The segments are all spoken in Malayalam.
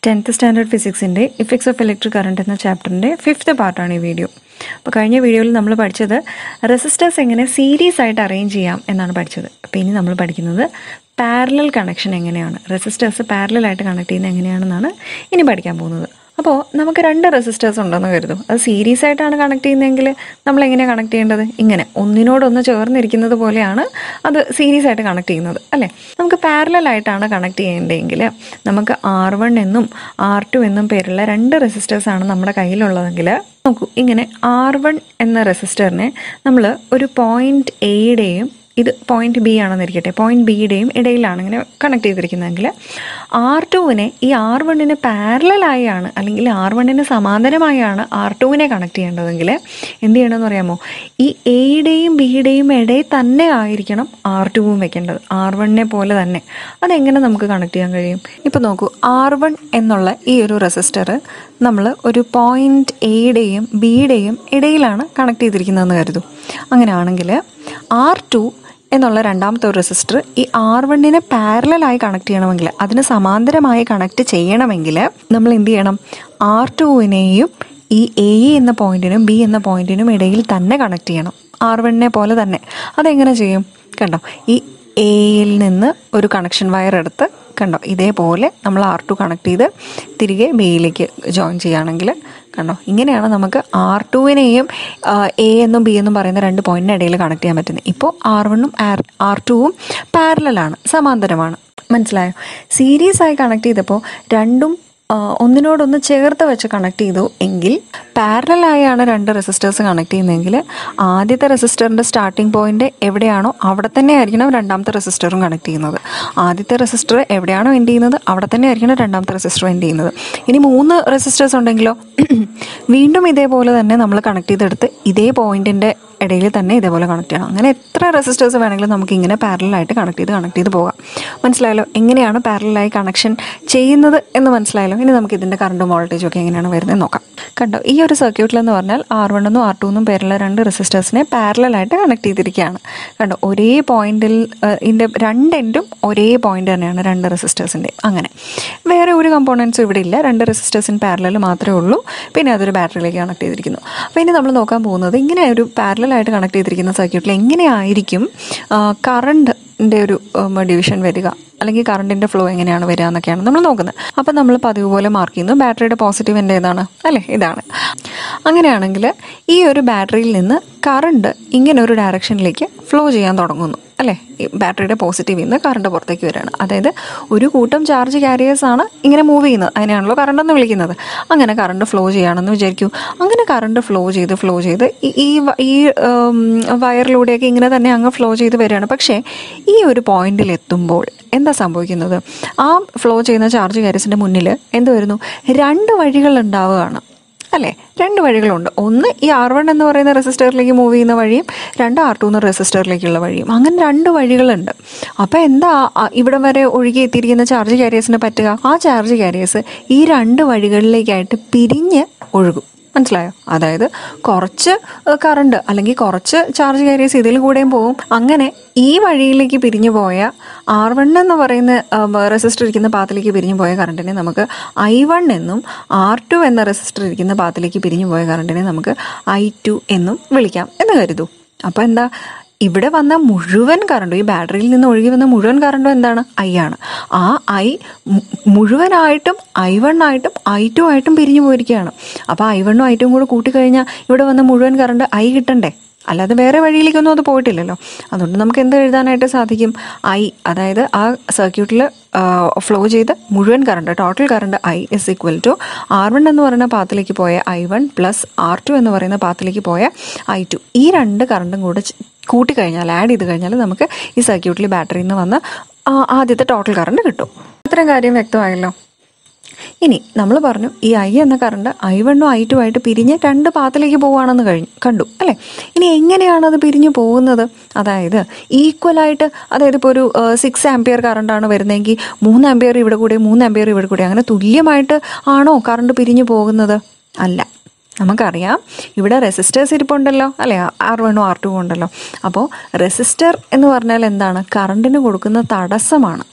ടെൻത്ത് സ്റ്റാൻഡേർഡ് ഫിസിക്സിൻ്റെ ഇഫക്ട്സ് ഓഫ് ഇലക്ട്രിക് കറണ്ട് എന്ന ചാപ്റ്ററിൻ്റെ ഫിഫ്ത്ത് പാർട്ടാണ് ഈ വീഡിയോ അപ്പോൾ കഴിഞ്ഞ വീഡിയോയിൽ നമ്മൾ പഠിച്ചത് റെസിസ്റ്റേഴ്സ് എങ്ങനെ സീരീസ് ആയിട്ട് അറേഞ്ച് ചെയ്യാം എന്നാണ് പഠിച്ചത് അപ്പോൾ ഇനി നമ്മൾ പഠിക്കുന്നത് പാരലൽ കണക്ഷൻ എങ്ങനെയാണ് റെസിസ്റ്റേഴ്സ് പാരലൽ ആയിട്ട് കണക്ട് ചെയ്യുന്നത് എങ്ങനെയാണെന്നാണ് ഇനി പഠിക്കാൻ പോകുന്നത് അപ്പോൾ നമുക്ക് രണ്ട് റെസിസ്റ്റേഴ്സ് ഉണ്ടെന്ന് കരുതും അത് സീരീസ് ആയിട്ടാണ് കണക്ട് ചെയ്യുന്നതെങ്കിൽ നമ്മൾ എങ്ങനെയാണ് കണക്ട് ചെയ്യേണ്ടത് ഇങ്ങനെ ഒന്നിനോടൊന്ന് ചേർന്നിരിക്കുന്നത് പോലെയാണ് അത് സീരീസ് ആയിട്ട് കണക്ട് ചെയ്യുന്നത് അല്ലേ നമുക്ക് പാരലൽ ആയിട്ടാണ് കണക്ട് ചെയ്യേണ്ടതെങ്കിൽ നമുക്ക് ആർ വൺ എന്നും ആർ ടു എന്നും പേരുള്ള രണ്ട് റെസിസ്റ്റേഴ്സ് ആണ് നമ്മുടെ കയ്യിലുള്ളതെങ്കിൽ നോക്കൂ ഇങ്ങനെ ആർ വൺ എന്ന റെസിസ്റ്ററിനെ നമ്മൾ ഒരു പോയിന്റ് എയുടെയും ഇത് പോയിന്റ് ബി ആണെന്നിരിക്കട്ടെ പോയിന്റ് ബിയുടെയും ഇടയിലാണ് ഇങ്ങനെ കണക്ട് ചെയ്തിരിക്കുന്നതെങ്കിൽ ആർ ടുവിനെ ഈ ആർ വണ്ണിന് പാരലായാണ് അല്ലെങ്കിൽ ആർ വണ്ണിന് സമാന്തരമായാണ് ആർ ടുവിനെ കണക്ട് ചെയ്യേണ്ടതെങ്കിൽ എന്ത് ചെയ്യണമെന്ന് അറിയാമോ ഈ എയുടെയും ബിയുടെയും ഇടയിൽ തന്നെ ആയിരിക്കണം ആർ ടുവും വെക്കേണ്ടത് ആർ വണ്ണിനെ പോലെ തന്നെ അതെങ്ങനെ നമുക്ക് കണക്ട് ചെയ്യാൻ കഴിയും ഇപ്പം നോക്കൂ ആർ വൺ എന്നുള്ള ഈ ഒരു റെസിസ്റ്റർ നമ്മൾ ഒരു പോയിന്റ് എയുടെയും ബിയുടെയും ഇടയിലാണ് കണക്ട് ചെയ്തിരിക്കുന്നതെന്ന് കരുതൂ അങ്ങനെയാണെങ്കിൽ ആർ ടു എന്നുള്ള രണ്ടാമത്തെ ഒരു റെസിസ്റ്റർ ഈ ആർ വണ്ണിനെ പാരലായി കണക്ട് ചെയ്യണമെങ്കിൽ അതിന് സമാന്തരമായി കണക്ട് ചെയ്യണമെങ്കിൽ നമ്മൾ എന്ത് ചെയ്യണം ആർ ടുവിനെയും ഈ എ എന്ന പോയിന്റിനും ബി എന്ന പോയിന്റിനും ഇടയിൽ തന്നെ കണക്ട് ചെയ്യണം ആർ വണ്ണിനെ പോലെ തന്നെ അതെങ്ങനെ ചെയ്യും കണ്ടോ ഈ എയിൽ നിന്ന് ഒരു കണക്ഷൻ വയർ എടുത്ത് കണ്ടോ ഇതേപോലെ നമ്മൾ ആർ ടു കണക്ട് ചെയ്ത് തിരികെ ബിയിലേക്ക് ജോയിൻ ചെയ്യുകയാണെങ്കിൽ കണ്ടോ ഇങ്ങനെയാണ് നമുക്ക് ആർ ടുവിനെയും എ എന്നും ബി എന്നും പറയുന്ന രണ്ട് പോയിന്റിന് ഇടയിൽ കണക്ട് ചെയ്യാൻ പറ്റുന്നത് ഇപ്പോൾ ആർ വണ്ണും ആർ ആർ ടുവും പാരലാണ് സമാന്തരമാണ് മനസ്സിലായോ സീരീസ് ആയി കണക്ട് ചെയ്തപ്പോൾ രണ്ടും ഒന്നിനോടൊന്ന് ചേർത്ത് വെച്ച് കണക്ട് ചെയ്തു എങ്കിൽ പാരലായാണ് രണ്ട് റെസിസ്റ്റേഴ്സ് കണക്ട് ചെയ്യുന്നതെങ്കിൽ ആദ്യത്തെ റെസിസ്റ്ററിൻ്റെ സ്റ്റാർട്ടിംഗ് പോയിന്റ് എവിടെയാണോ അവിടെ തന്നെ ആയിരിക്കണം രണ്ടാമത്തെ റെസിസ്റ്ററും കണക്ട് ചെയ്യുന്നത് ആദ്യത്തെ റെസിസ്റ്റർ എവിടെയാണോ എൻഡ് ചെയ്യുന്നത് അവിടെ തന്നെ ആയിരിക്കണം രണ്ടാമത്തെ റെസിസ്റ്റർ എൻഡ് ചെയ്യുന്നത് ഇനി മൂന്ന് റെസിസ്റ്റേഴ്സ് ഉണ്ടെങ്കിലോ വീണ്ടും ഇതേപോലെ തന്നെ നമ്മൾ കണക്ട് ചെയ്തെടുത്ത് ഇതേ പോയിന്റിൻ്റെ ഇടയിൽ തന്നെ ഇതേപോലെ കണക്ട് ചെയ്യണം അങ്ങനെ എത്ര റെസിസ്റ്റേഴ്സ് വേണമെങ്കിലും നമുക്ക് ഇങ്ങനെ പാരലായിട്ട് കണക്ട് ചെയ്ത് കണക്ട് ചെയ്ത് പോകാം മനസ്സിലായല്ലോ എങ്ങനെയാണ് പാരലായി കണക്ഷൻ ചെയ്യുന്നത് എന്ന് മനസ്സിലായല്ലോ ഇനി നമുക്ക് ഇതിൻ്റെ കറണ്ടും വോൾട്ടേജും ഒക്കെ എങ്ങനെയാണ് വരുന്നത് നോക്കാം കണ്ടോ ഈ ഒരു സർക്യൂട്ടിൽ എന്ന് പറഞ്ഞാൽ ആർ വണ്ണെന്നും ആർ ടുന്നും പേരുള്ള രണ്ട് റെസിസ്റ്റേഴ്സിനെ പാരലായിട്ട് കണക്ട് ചെയ്തിരിക്കുകയാണ് കണ്ടോ ഒരേ പോയിന്റിൽ ഇതിൻ്റെ രണ്ട് എൻഡും ഒരേ പോയിന്റ് തന്നെയാണ് രണ്ട് റെസിസ്റ്റേഴ്സിൻ്റെ അങ്ങനെ വേറെ ഒരു കമ്പോണൻസും ഇവിടെ ഇല്ല രണ്ട് റെസിസ്റ്റേഴ്സിന് പാരലൽ മാത്രമേ ഉള്ളൂ പിന്നെ അതൊരു ബാറ്ററിയിലേക്ക് കണക്ട് ചെയ്തിരിക്കുന്നു അപ്പോൾ ഇനി നമ്മൾ നോക്കാൻ പോകുന്നത് ഇങ്ങനെ ഒരു പാരലായിട്ട് കണക്ട് ചെയ്തിരിക്കുന്ന സർക്യൂട്ടിൽ എങ്ങനെയായിരിക്കും കറണ്ടിൻ്റെ ഒരു ഡിവിഷൻ വരിക അല്ലെങ്കിൽ കറണ്ടിൻ്റെ ഫ്ലോ എങ്ങനെയാണ് വരിക എന്നൊക്കെയാണ് നമ്മൾ നോക്കുന്നത് അപ്പം നമ്മൾ പതിവ് പോലെ മാർക്ക് ചെയ്യുന്നു ബാറ്ററിയുടെ പോസിറ്റീവ് എൻ്റെ ഏതാണ് അല്ലേ ഇതാണ് അങ്ങനെയാണെങ്കിൽ ഈ ഒരു ബാറ്ററിയിൽ നിന്ന് കറണ്ട് ഇങ്ങനെ ഒരു ഡയറക്ഷനിലേക്ക് ഫ്ലോ ചെയ്യാൻ തുടങ്ങുന്നു അല്ലേ ഈ ബാറ്ററിയുടെ പോസിറ്റീവിൽ നിന്ന് കറണ്ട് പുറത്തേക്ക് വരികയാണ് അതായത് ഒരു കൂട്ടം ചാർജ് കാരിയേഴ്സ് ആണ് ഇങ്ങനെ മൂവ് ചെയ്യുന്നത് അതിനാണല്ലോ കറണ്ട് എന്ന് വിളിക്കുന്നത് അങ്ങനെ കറണ്ട് ഫ്ലോ ചെയ്യുകയാണെന്ന് വിചാരിക്കൂ അങ്ങനെ കറണ്ട് ഫ്ലോ ചെയ്ത് ഫ്ലോ ചെയ്ത് ഈ ഈ വയറിലൂടെയൊക്കെ ഇങ്ങനെ തന്നെ അങ്ങ് ഫ്ലോ ചെയ്ത് വരികയാണ് പക്ഷേ ഈ ഒരു പോയിന്റിൽ എത്തുമ്പോൾ എന്താ സംഭവിക്കുന്നത് ആ ഫ്ലോ ചെയ്യുന്ന ചാർജ് കാരിയസിൻ്റെ മുന്നിൽ എന്ത് വരുന്നു രണ്ട് വഴികൾ ഉണ്ടാവുകയാണ് അല്ലേ രണ്ട് വഴികളുണ്ട് ഒന്ന് ഈ ആർ വൺ എന്ന് പറയുന്ന റെസിസ്റ്ററിലേക്ക് മൂവ് ചെയ്യുന്ന വഴിയും രണ്ട് ആർ ടു എന്ന റെസിസ്റ്ററിലേക്കുള്ള വഴിയും അങ്ങനെ രണ്ട് വഴികളുണ്ട് അപ്പോൾ എന്താ ഇവിടെ വരെ ഒഴുകി എത്തിയിരിക്കുന്ന ചാർജ് കാരിയേഴ്സിന് പറ്റുക ആ ചാർജ് കാരിയേഴ്സ് ഈ രണ്ട് വഴികളിലേക്കായിട്ട് പിരിഞ്ഞ് ഒഴുകും മനസ്സിലായോ അതായത് കുറച്ച് കറണ്ട് അല്ലെങ്കിൽ കുറച്ച് ചാർജ് കാരിയേഴ്സ് ഇതിൽ കൂടെയും പോകും അങ്ങനെ ഈ വഴിയിലേക്ക് പിരിഞ്ഞു പോയ ആർ വൺ എന്ന് പറയുന്ന റെസിസ്റ്റർ ഇരിക്കുന്ന പാത്തിലേക്ക് പിരിഞ്ഞു പോയ കറണ്ടിനെ നമുക്ക് ഐ വൺ എന്നും ആർ ടു എന്ന റെസിസ്റ്റർ ഇരിക്കുന്ന പാത്തിലേക്ക് പിരിഞ്ഞു പോയ കറണ്ടിനെ നമുക്ക് ഐ ടു എന്നും വിളിക്കാം എന്ന് കരുതൂ അപ്പോൾ എന്താ ഇവിടെ വന്ന മുഴുവൻ കറണ്ടും ഈ ബാറ്ററിയിൽ നിന്ന് ഒഴുകി വന്ന മുഴുവൻ കറണ്ടും എന്താണ് ഐ ആണ് ആ ഐ മുഴുവനായിട്ടും ഐ വൺ ആയിട്ടും ഐ ടു ആയിട്ടും പിരിഞ്ഞു പോയിരിക്കുകയാണ് അപ്പോൾ ഐ വണ്ണും ഐ ടും കൂടെ കൂട്ടിക്കഴിഞ്ഞാൽ ഇവിടെ വന്ന മുഴുവൻ കറണ്ട് ഐ കിട്ടണ്ടേ അല്ലാതെ വേറെ വഴിയിലേക്കൊന്നും അത് പോയിട്ടില്ലല്ലോ അതുകൊണ്ട് നമുക്ക് എന്ത് എഴുതാനായിട്ട് സാധിക്കും ഐ അതായത് ആ സർക്യൂട്ടിൽ ഫ്ലോ ചെയ്ത് മുഴുവൻ current total current I is equal to R one എന്ന് പറയുന്ന പാത്തിലേക്ക് പോയ I one plus R two എന്ന് പറയുന്ന പാത്തിലേക്ക് പോയ ഐ ടു ഈ രണ്ട് കറണ്ടും കൂടെ കൂട്ടിക്കഴിഞ്ഞാൽ ആഡ് ചെയ്ത് കഴിഞ്ഞാൽ നമുക്ക് ഈ സർക്യൂട്ടിൽ ബാറ്ററിയിൽ നിന്ന് വന്ന ആദ്യത്തെ ടോട്ടൽ കറണ്ട് കിട്ടും ഇത്രയും കാര്യം വ്യക്തമായല്ലോ ഇനി നമ്മൾ പറഞ്ഞു ഈ ഐ എന്ന കറണ്ട് ഐ വണ്ണും ഐ ടു ആയിട്ട് പിരിഞ്ഞ് രണ്ട് പാത്തിലേക്ക് പോവുകയാണെന്ന് കഴിഞ്ഞു കണ്ടു അല്ലേ ഇനി എങ്ങനെയാണ് അത് പിരിഞ്ഞു പോകുന്നത് അതായത് ഈക്വലായിട്ട് അതായത് ഇപ്പോൾ ഒരു സിക്സ് ആംപിയർ കറണ്ടാണ് വരുന്നതെങ്കിൽ മൂന്ന് ആംപിയർ ഇവിടെ കൂടെ മൂന്ന് ആംപിയർ ഇവിടെ കൂടെ അങ്ങനെ തുല്യമായിട്ട് ആണോ കറണ്ട് പിരിഞ്ഞു പോകുന്നത് അല്ല നമുക്കറിയാം ഇവിടെ റെസിസ്റ്റേഴ്സ് ഇരിപ്പുണ്ടല്ലോ അല്ലേ ആർ വണ്ണും ആർ ടു ഉണ്ടല്ലോ അപ്പോൾ റെസിസ്റ്റർ എന്ന് പറഞ്ഞാൽ എന്താണ് കറണ്ടിന് കൊടുക്കുന്ന തടസ്സമാണ് അല്ലേ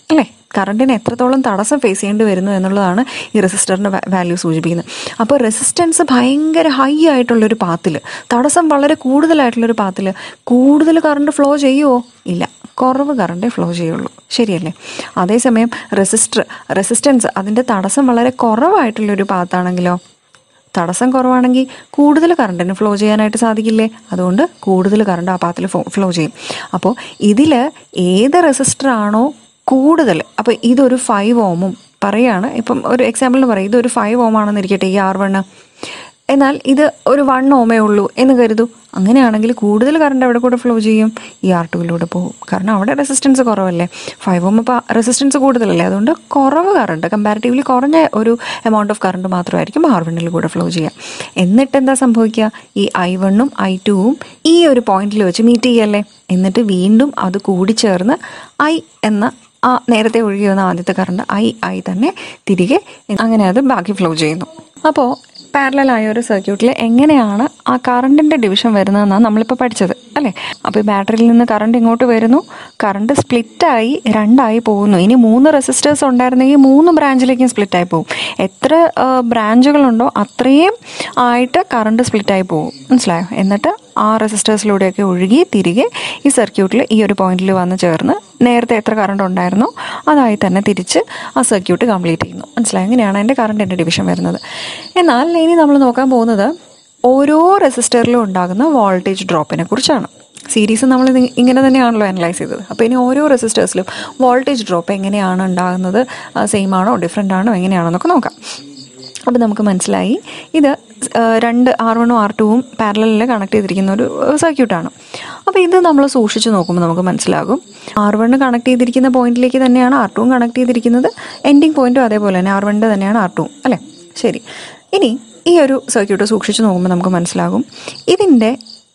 കറണ്ടിന് എത്രത്തോളം തടസ്സം ഫേസ് ചെയ്യേണ്ടി വരുന്നു എന്നുള്ളതാണ് ഈ റെസിസ്റ്ററിൻ്റെ വാല്യൂ സൂചിപ്പിക്കുന്നത് അപ്പോൾ റെസിസ്റ്റൻസ് ഭയങ്കര ഹൈ ആയിട്ടുള്ളൊരു പാത്തിൽ തടസ്സം വളരെ കൂടുതലായിട്ടുള്ളൊരു പാത്തിൽ കൂടുതൽ കറണ്ട് ഫ്ലോ ചെയ്യുമോ ഇല്ല കുറവ് കറണ്ടേ ഫ്ലോ ചെയ്യുള്ളൂ ശരിയല്ലേ അതേസമയം റെസിസ്റ്റർ റെസിസ്റ്റൻസ് അതിൻ്റെ തടസ്സം വളരെ കുറവായിട്ടുള്ളൊരു പാത്താണെങ്കിലോ തടസ്സം കുറവാണെങ്കിൽ കൂടുതൽ കറണ്ടിന് ഫ്ലോ ചെയ്യാനായിട്ട് സാധിക്കില്ലേ അതുകൊണ്ട് കൂടുതൽ കറണ്ട് ആ പാത്തിൽ ഫ്ലോ ചെയ്യും അപ്പോൾ ഇതിൽ ഏത് റെസിസ്റ്റർ ആണോ കൂടുതൽ അപ്പോൾ ഇതൊരു ഫൈവ് ഓമും പറയാണ് ഇപ്പം ഒരു എക്സാമ്പിളിന് പറയും ഇതൊരു ഫൈവ് ഓം ആണെന്ന് ഇരിക്കട്ടെ ഈ ആർ വണ്ണ് എന്നാൽ ഇത് ഒരു വൺ ഓമേ ഉള്ളൂ എന്ന് കരുതൂ അങ്ങനെയാണെങ്കിൽ കൂടുതൽ കറണ്ട് എവിടെ കൂടെ ഫ്ലോ ചെയ്യും ഈ ആർ ടുവിലൂടെ പോകും കാരണം അവിടെ റെസിസ്റ്റൻസ് കുറവല്ലേ ഫൈവ് ഓം ഇപ്പോൾ റെസിസ്റ്റൻസ് കൂടുതലല്ലേ അതുകൊണ്ട് കുറവ് കറണ്ട് കമ്പാരിറ്റീവ്ലി കുറഞ്ഞ ഒരു എമൗണ്ട് ഓഫ് കറണ്ട് മാത്രമായിരിക്കും ആർ വണ്ണിൽ കൂടെ ഫ്ലോ ചെയ്യുക എന്നിട്ട് എന്താ സംഭവിക്കുക ഈ ഐ വണ്ണും ഐ ടുവും ഈ ഒരു പോയിന്റിൽ വെച്ച് മീറ്റ് ചെയ്യല്ലേ എന്നിട്ട് വീണ്ടും അത് കൂടിച്ചേർന്ന് ഐ എന്ന ആ നേരത്തെ ഒഴുകി വന്ന ആദ്യത്തെ കറണ്ട് ഐ ഐ തന്നെ തിരികെ അങ്ങനെ അത് ബാക്കി ഫ്ലോ ചെയ്യുന്നു അപ്പോൾ പാരലൽ ആയ ഒരു സർക്യൂട്ടിൽ എങ്ങനെയാണ് ആ കറണ്ടിൻ്റെ ഡിവിഷൻ വരുന്നതെന്നാണ് നമ്മളിപ്പോൾ പഠിച്ചത് അല്ലേ അപ്പോൾ ഈ ബാറ്ററിയിൽ നിന്ന് കറണ്ട് ഇങ്ങോട്ട് വരുന്നു കറണ്ട് സ്പ്ലിറ്റായി രണ്ടായി പോകുന്നു ഇനി മൂന്ന് റെസിസ്റ്റേഴ്സ് ഉണ്ടായിരുന്നെങ്കിൽ മൂന്ന് ബ്രാഞ്ചിലേക്കും സ്പ്ലിറ്റായി പോകും എത്ര ബ്രാഞ്ചുകളുണ്ടോ അത്രയും ആയിട്ട് കറണ്ട് സ്പ്ലിറ്റായി പോകും മനസ്സിലായോ എന്നിട്ട് ആ റെസിസ്റ്റേഴ്സിലൂടെയൊക്കെ ഒഴുകി തിരികെ ഈ സർക്യൂട്ടിൽ ഈ ഒരു പോയിന്റിൽ വന്ന് ചേർന്ന് നേരത്തെ എത്ര കറണ്ട് ഉണ്ടായിരുന്നോ അതായി തന്നെ തിരിച്ച് ആ സർക്യൂട്ട് കംപ്ലീറ്റ് ചെയ്യുന്നു മനസ്സിലായി അങ്ങനെയാണ് അതിൻ്റെ കറണ്ടിൻ്റെ ഡിവിഷൻ വരുന്നത് എന്നാൽ ഇനി നമ്മൾ നോക്കാൻ പോകുന്നത് ഓരോ റെസിസ്റ്ററിലും ഉണ്ടാകുന്ന വോൾട്ടേജ് ഡ്രോപ്പിനെ കുറിച്ചാണ് സീരീസ് നമ്മൾ ഇത് ഇങ്ങനെ തന്നെയാണല്ലോ അനലൈസ് ചെയ്തത് അപ്പോൾ ഇനി ഓരോ റെസിസ്റ്റേഴ്സിലും വോൾട്ടേജ് ഡ്രോപ്പ് എങ്ങനെയാണ് ഉണ്ടാകുന്നത് സെയിം ആണോ ഡിഫറെൻ്റ് ആണോ എങ്ങനെയാണെന്നൊക്കെ നോക്കാം അപ്പോൾ നമുക്ക് മനസ്സിലായി ഇത് ആ, രണ്ട് ആർ വണ്ണും ആർ ടുവും പാരലിൽ കണക്ട് ചെയ്തിരിക്കുന്ന ഒരു സർക്യൂട്ടാണ് അപ്പോൾ ഇത് നമ്മൾ സൂക്ഷിച്ച് നോക്കുമ്പോൾ നമുക്ക് മനസ്സിലാകും ആർ വണ്ണ് കണക്ട് ചെയ്തിരിക്കുന്ന പോയിന്റിലേക്ക് തന്നെയാണ് ആർ ടുവും കണക്ട് ചെയ്തിരിക്കുന്നത് എൻഡിങ് പോയിന്റും അതേപോലെ തന്നെ ആർ വണ്ണിൻ്റെ തന്നെയാണ് ആർ ടുവും അല്ലേ ശരി ഇനി ഈ ഒരു സർക്യൂട്ട് സൂക്ഷിച്ച് നോക്കുമ്പോൾ നമുക്ക് മനസ്സിലാകും ഇതിൻ്റെ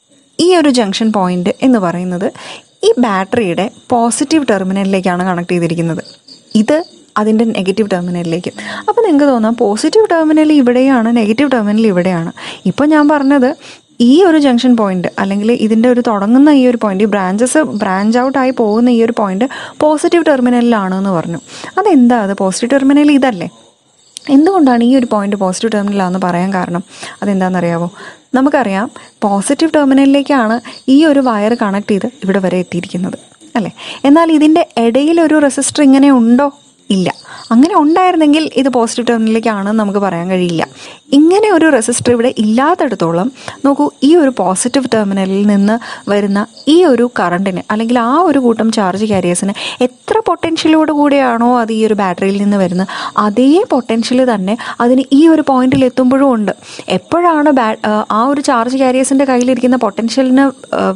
ഈ ഒരു ജംഗ്ഷൻ പോയിന്റ് എന്ന് പറയുന്നത് ഈ ബാറ്ററിയുടെ പോസിറ്റീവ് ടെർമിനലിലേക്കാണ് കണക്ട് ചെയ്തിരിക്കുന്നത് ഇത് അതിൻ്റെ നെഗറ്റീവ് ടെർമിനലിലേക്ക് അപ്പോൾ നിങ്ങൾക്ക് തോന്നാം പോസിറ്റീവ് ടെർമിനൽ ഇവിടെയാണ് നെഗറ്റീവ് ടെർമിനൽ ഇവിടെയാണ് ഇപ്പോൾ ഞാൻ പറഞ്ഞത് ഈ ഒരു ജംഗ്ഷൻ പോയിന്റ് അല്ലെങ്കിൽ ഇതിൻ്റെ ഒരു തുടങ്ങുന്ന ഈ ഒരു പോയിന്റ് ഈ ബ്രാഞ്ചസ് ബ്രാഞ്ച് ഔട്ട് ആയി പോകുന്ന ഈ ഒരു പോയിന്റ് പോസിറ്റീവ് ടെർമിനലിലാണ് എന്ന് പറഞ്ഞു അതെന്താ അത് പോസിറ്റീവ് ടെർമിനൽ ഇതല്ലേ എന്തുകൊണ്ടാണ് ഈ ഒരു പോയിന്റ് പോസിറ്റീവ് ടെർമിനലാണെന്ന് പറയാൻ കാരണം അതെന്താണെന്നറിയാവോ നമുക്കറിയാം പോസിറ്റീവ് ടെർമിനലിലേക്കാണ് ഈ ഒരു വയർ കണക്ട് ചെയ്ത് ഇവിടെ വരെ എത്തിയിരിക്കുന്നത് അല്ലേ എന്നാൽ ഇതിൻ്റെ ഇടയിൽ ഒരു റെസിസ്റ്റർ ഇങ്ങനെ ഉണ്ടോ ഇല്ല അങ്ങനെ ഉണ്ടായിരുന്നെങ്കിൽ ഇത് പോസിറ്റീവ് ടെർമിനലിലേക്കാണെന്ന് നമുക്ക് പറയാൻ കഴിയില്ല ഇങ്ങനെ ഒരു റെസിസ്റ്റർ ഇവിടെ ഇല്ലാത്തടത്തോളം നോക്കൂ ഈ ഒരു പോസിറ്റീവ് ടെർമിനലിൽ നിന്ന് വരുന്ന ഈ ഒരു കറണ്ടിന് അല്ലെങ്കിൽ ആ ഒരു കൂട്ടം ചാർജ് കാരിയേഴ്സിന് എത്ര പൊട്ടൻഷ്യലോട് കൂടിയാണോ അത് ഈ ഒരു ബാറ്ററിയിൽ നിന്ന് വരുന്നത് അതേ പൊട്ടൻഷ്യൽ തന്നെ അതിന് ഈ ഒരു പോയിന്റിൽ എത്തുമ്പോഴും ഉണ്ട് എപ്പോഴാണ് ബാ ആ ഒരു ചാർജ് കാരിയേഴ്സിൻ്റെ കയ്യിലിരിക്കുന്ന പൊട്ടൻഷ്യലിന്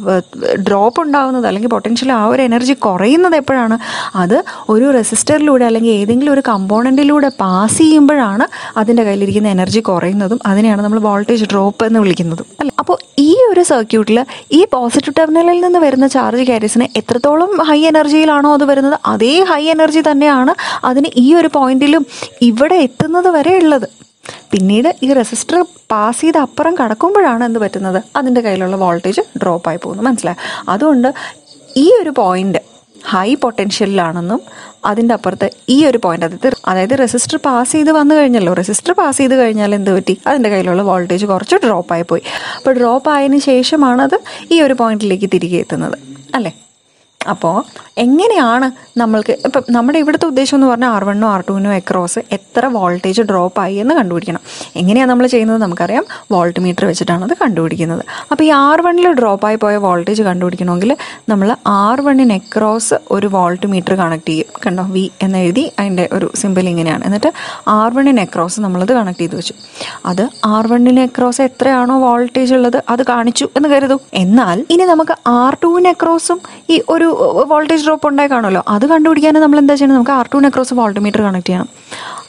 ഡ്രോപ്പ് ഉണ്ടാകുന്നത് അല്ലെങ്കിൽ പൊട്ടൻഷ്യൽ ആ ഒരു എനർജി കുറയുന്നത് എപ്പോഴാണ് അത് ഒരു റെസിസ്റ്ററിലൂടെ അല്ലെങ്കിൽ ഏതെങ്കിലും ഒരു കമ്പോണൻറ്റിലൂടെ പാസ് ചെയ്യുമ്പോഴാണ് അതിൻ്റെ കയ്യിലിരിക്കുന്ന എനർജി കുറയുന്നതും അതിനെയാണ് നമ്മൾ വോൾട്ടേജ് ഡ്രോപ്പ് എന്ന് വിളിക്കുന്നതും അല്ലേ അപ്പോൾ ഈ ഒരു സർക്യൂട്ടിൽ ഈ പോസിറ്റീവ് ടെർമിനലിൽ നിന്ന് വരുന്ന ചാർജ് കാരിയസിന് എത്രത്തോളം ഹൈ എനർജിയിലാണോ അത് വരുന്നത് അതേ ഹൈ എനർജി തന്നെയാണ് അതിന് ഈ ഒരു പോയിന്റിലും ഇവിടെ എത്തുന്നത് വരെ ഉള്ളത് പിന്നീട് ഈ റെസിസ്റ്റർ പാസ് ചെയ്ത് അപ്പുറം കടക്കുമ്പോഴാണ് എന്ത് പറ്റുന്നത് അതിൻ്റെ കയ്യിലുള്ള വോൾട്ടേജ് ഡ്രോപ്പ് ആയി പോകുന്നു മനസ്സിലായി അതുകൊണ്ട് ഈ ഒരു പോയിന്റ് ഹൈ പൊട്ടൻഷ്യലിലാണെന്നും അതിൻ്റെ അപ്പുറത്ത് ഈ ഒരു പോയിന്റ് അതായത് അതായത് റെസിസ്റ്റർ പാസ് ചെയ്ത് വന്നു കഴിഞ്ഞല്ലോ റെസിസ്റ്റർ പാസ് ചെയ്ത് കഴിഞ്ഞാൽ എന്ത് പറ്റി അതിൻ്റെ കയ്യിലുള്ള വോൾട്ടേജ് കുറച്ച് ഡ്രോപ്പ് ആയി പോയി അപ്പോൾ ഡ്രോപ്പ് ആയതിനു ശേഷമാണ് അത് ഈ ഒരു പോയിന്റിലേക്ക് തിരികെ എത്തുന്നത് അല്ലേ അപ്പോൾ എങ്ങനെയാണ് നമ്മൾക്ക് ഇപ്പം നമ്മുടെ ഇവിടുത്തെ ഉദ്ദേശം എന്ന് പറഞ്ഞാൽ ആർ വണ്ണോ ആർ ടുവിനോ എക്രോസ് എത്ര വോൾട്ടേജ് ഡ്രോപ്പ് ആയി എന്ന് കണ്ടുപിടിക്കണം എങ്ങനെയാണ് നമ്മൾ ചെയ്യുന്നത് നമുക്കറിയാം വോൾട്ട് മീറ്റർ വെച്ചിട്ടാണ് അത് കണ്ടുപിടിക്കുന്നത് അപ്പോൾ ഈ ആർ വണ്ണിൽ ഡ്രോപ്പ് ആയി പോയ വോൾട്ടേജ് കണ്ടുപിടിക്കണമെങ്കിൽ നമ്മൾ ആർ വണ്ണിന് എക്രോസ് ഒരു വോൾട്ട് മീറ്റർ കണക്ട് ചെയ്യും കണ്ടോ വി എന്ന് എഴുതി അതിൻ്റെ ഒരു സിമ്പിൾ ഇങ്ങനെയാണ് എന്നിട്ട് ആർ വണ്ണിന് എക്രോസ് നമ്മളത് കണക്ട് ചെയ്ത് വെച്ചു അത് ആർ വണ്ണിന് എക്രോസ് എത്രയാണോ വോൾട്ടേജ് ഉള്ളത് അത് കാണിച്ചു എന്ന് കരുതൂ എന്നാൽ ഇനി നമുക്ക് ആർ ടുവിന് എക്രോസും ഈ ഒരു വോൾട്ടേജ് ഡ്രോപ്പ് ഉണ്ടായി കാണുമല്ലോ അത് കണ്ടുപിടിക്കാൻ നമ്മൾ എന്താ ചെയ്യണം നമുക്ക് ആർ ടുവിന് എക്രോസ് വോൾട്ട് മീറ്റർ കണക്ട് ചെയ്യണം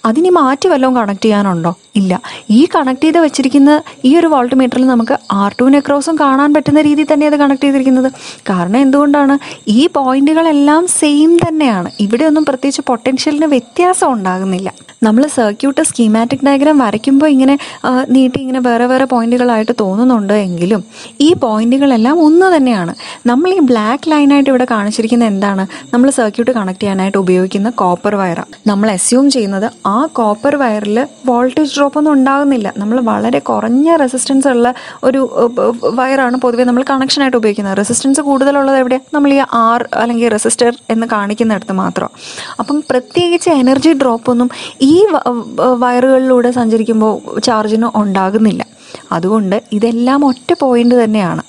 അതിനി മാറ്റി വല്ലതും കണക്ട് ചെയ്യാനുണ്ടോ ഇല്ല ഈ കണക്ട് ചെയ്ത് വെച്ചിരിക്കുന്ന ഈ ഒരു വോൾട്ട് മീറ്ററിൽ നമുക്ക് ആർ ടു നെക്രോസും കാണാൻ പറ്റുന്ന രീതിയിൽ തന്നെ അത് കണക്ട് ചെയ്തിരിക്കുന്നത് കാരണം എന്തുകൊണ്ടാണ് ഈ പോയിന്റുകളെല്ലാം സെയിം തന്നെയാണ് ഇവിടെ ഒന്നും പ്രത്യേകിച്ച് പൊട്ടൻഷ്യലിന് വ്യത്യാസം ഉണ്ടാകുന്നില്ല നമ്മൾ സർക്യൂട്ട് സ്കീമാറ്റിക് ഡയഗ്രാം വരയ്ക്കുമ്പോൾ ഇങ്ങനെ ആ, നീട്ടി ഇങ്ങനെ വേറെ വേറെ പോയിന്റുകളായിട്ട് തോന്നുന്നുണ്ട് എങ്കിലും ഈ പോയിന്റുകളെല്ലാം ഒന്ന് തന്നെയാണ് നമ്മൾ ഈ ബ്ലാക്ക് ലൈനായിട്ട് ഇവിടെ കാണിച്ചിരിക്കുന്ന എന്താണ് നമ്മൾ സർക്യൂട്ട് കണക്ട് ചെയ്യാനായിട്ട് ഉപയോഗിക്കുന്ന കോപ്പർ വയറാണ് നമ്മൾ അസ്യൂം ചെയ്യുന്നത് ആ കോപ്പർ വയറിൽ വോൾട്ടേജ് ഡ്രോപ്പ് ഒന്നും ഉണ്ടാകുന്നില്ല നമ്മൾ വളരെ കുറഞ്ഞ റെസിസ്റ്റൻസ് ഉള്ള ഒരു വയറാണ് പൊതുവേ നമ്മൾ കണക്ഷനായിട്ട് ഉപയോഗിക്കുന്നത് റെസിസ്റ്റൻസ് കൂടുതലുള്ളത് എവിടെ നമ്മൾ ഈ ആർ അല്ലെങ്കിൽ റെസിസ്റ്റർ എന്ന് കാണിക്കുന്നിടത്ത് മാത്രം അപ്പം പ്രത്യേകിച്ച് എനർജി ഡ്രോപ്പ് ഒന്നും ഈ വ- വ- വയറുകളിലൂടെ സഞ്ചരിക്കുമ്പോൾ ചാർജിന് ഉണ്ടാകുന്നില്ല അതുകൊണ്ട് ഇതെല്ലാം ഒറ്റ പോയിന്റ് തന്നെയാണ്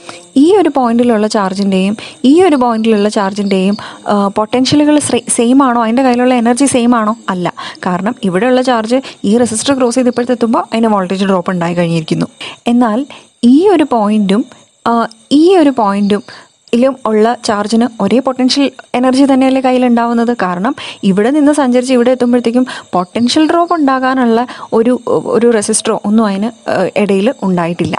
ഈ ഒരു പോയിന്റിലുള്ള ചാർജിൻ്റെയും ഈ ഒരു പോയിന്റിലുള്ള ചാർജിൻ്റെയും പൊട്ടൻഷ്യലുകൾ സെയിം ആണോ അതിൻ്റെ കയ്യിലുള്ള എനർജി സെയിം ആണോ അല്ല കാരണം ഇവിടെയുള്ള ചാർജ് ഈ റെസിസ്റ്റർ ക്രോസ് ചെയ്ത് ഇപ്പോഴത്തെത്തുമ്പോൾ അതിന് വോൾട്ടേജ് ഡ്രോപ്പ് ഉണ്ടായി കഴിഞ്ഞിരിക്കുന്നു എന്നാൽ ഈ ഒരു പോയിന്റും ഈ ഒരു പോയിന്റും ിലും ഉള്ള ചാർജിന് ഒരേ പൊട്ടൻഷ്യൽ എനർജി തന്നെയല്ലേ കയ്യിലുണ്ടാവുന്നത് കാരണം ഇവിടെ നിന്ന് സഞ്ചരിച്ച് ഇവിടെ എത്തുമ്പോഴത്തേക്കും പൊട്ടൻഷ്യൽ ഡ്രോപ്പ് ഉണ്ടാകാനുള്ള ഒരു ഒരു റെസിസ്റ്ററോ ഒന്നും അതിന് ഇടയിൽ ഉണ്ടായിട്ടില്ല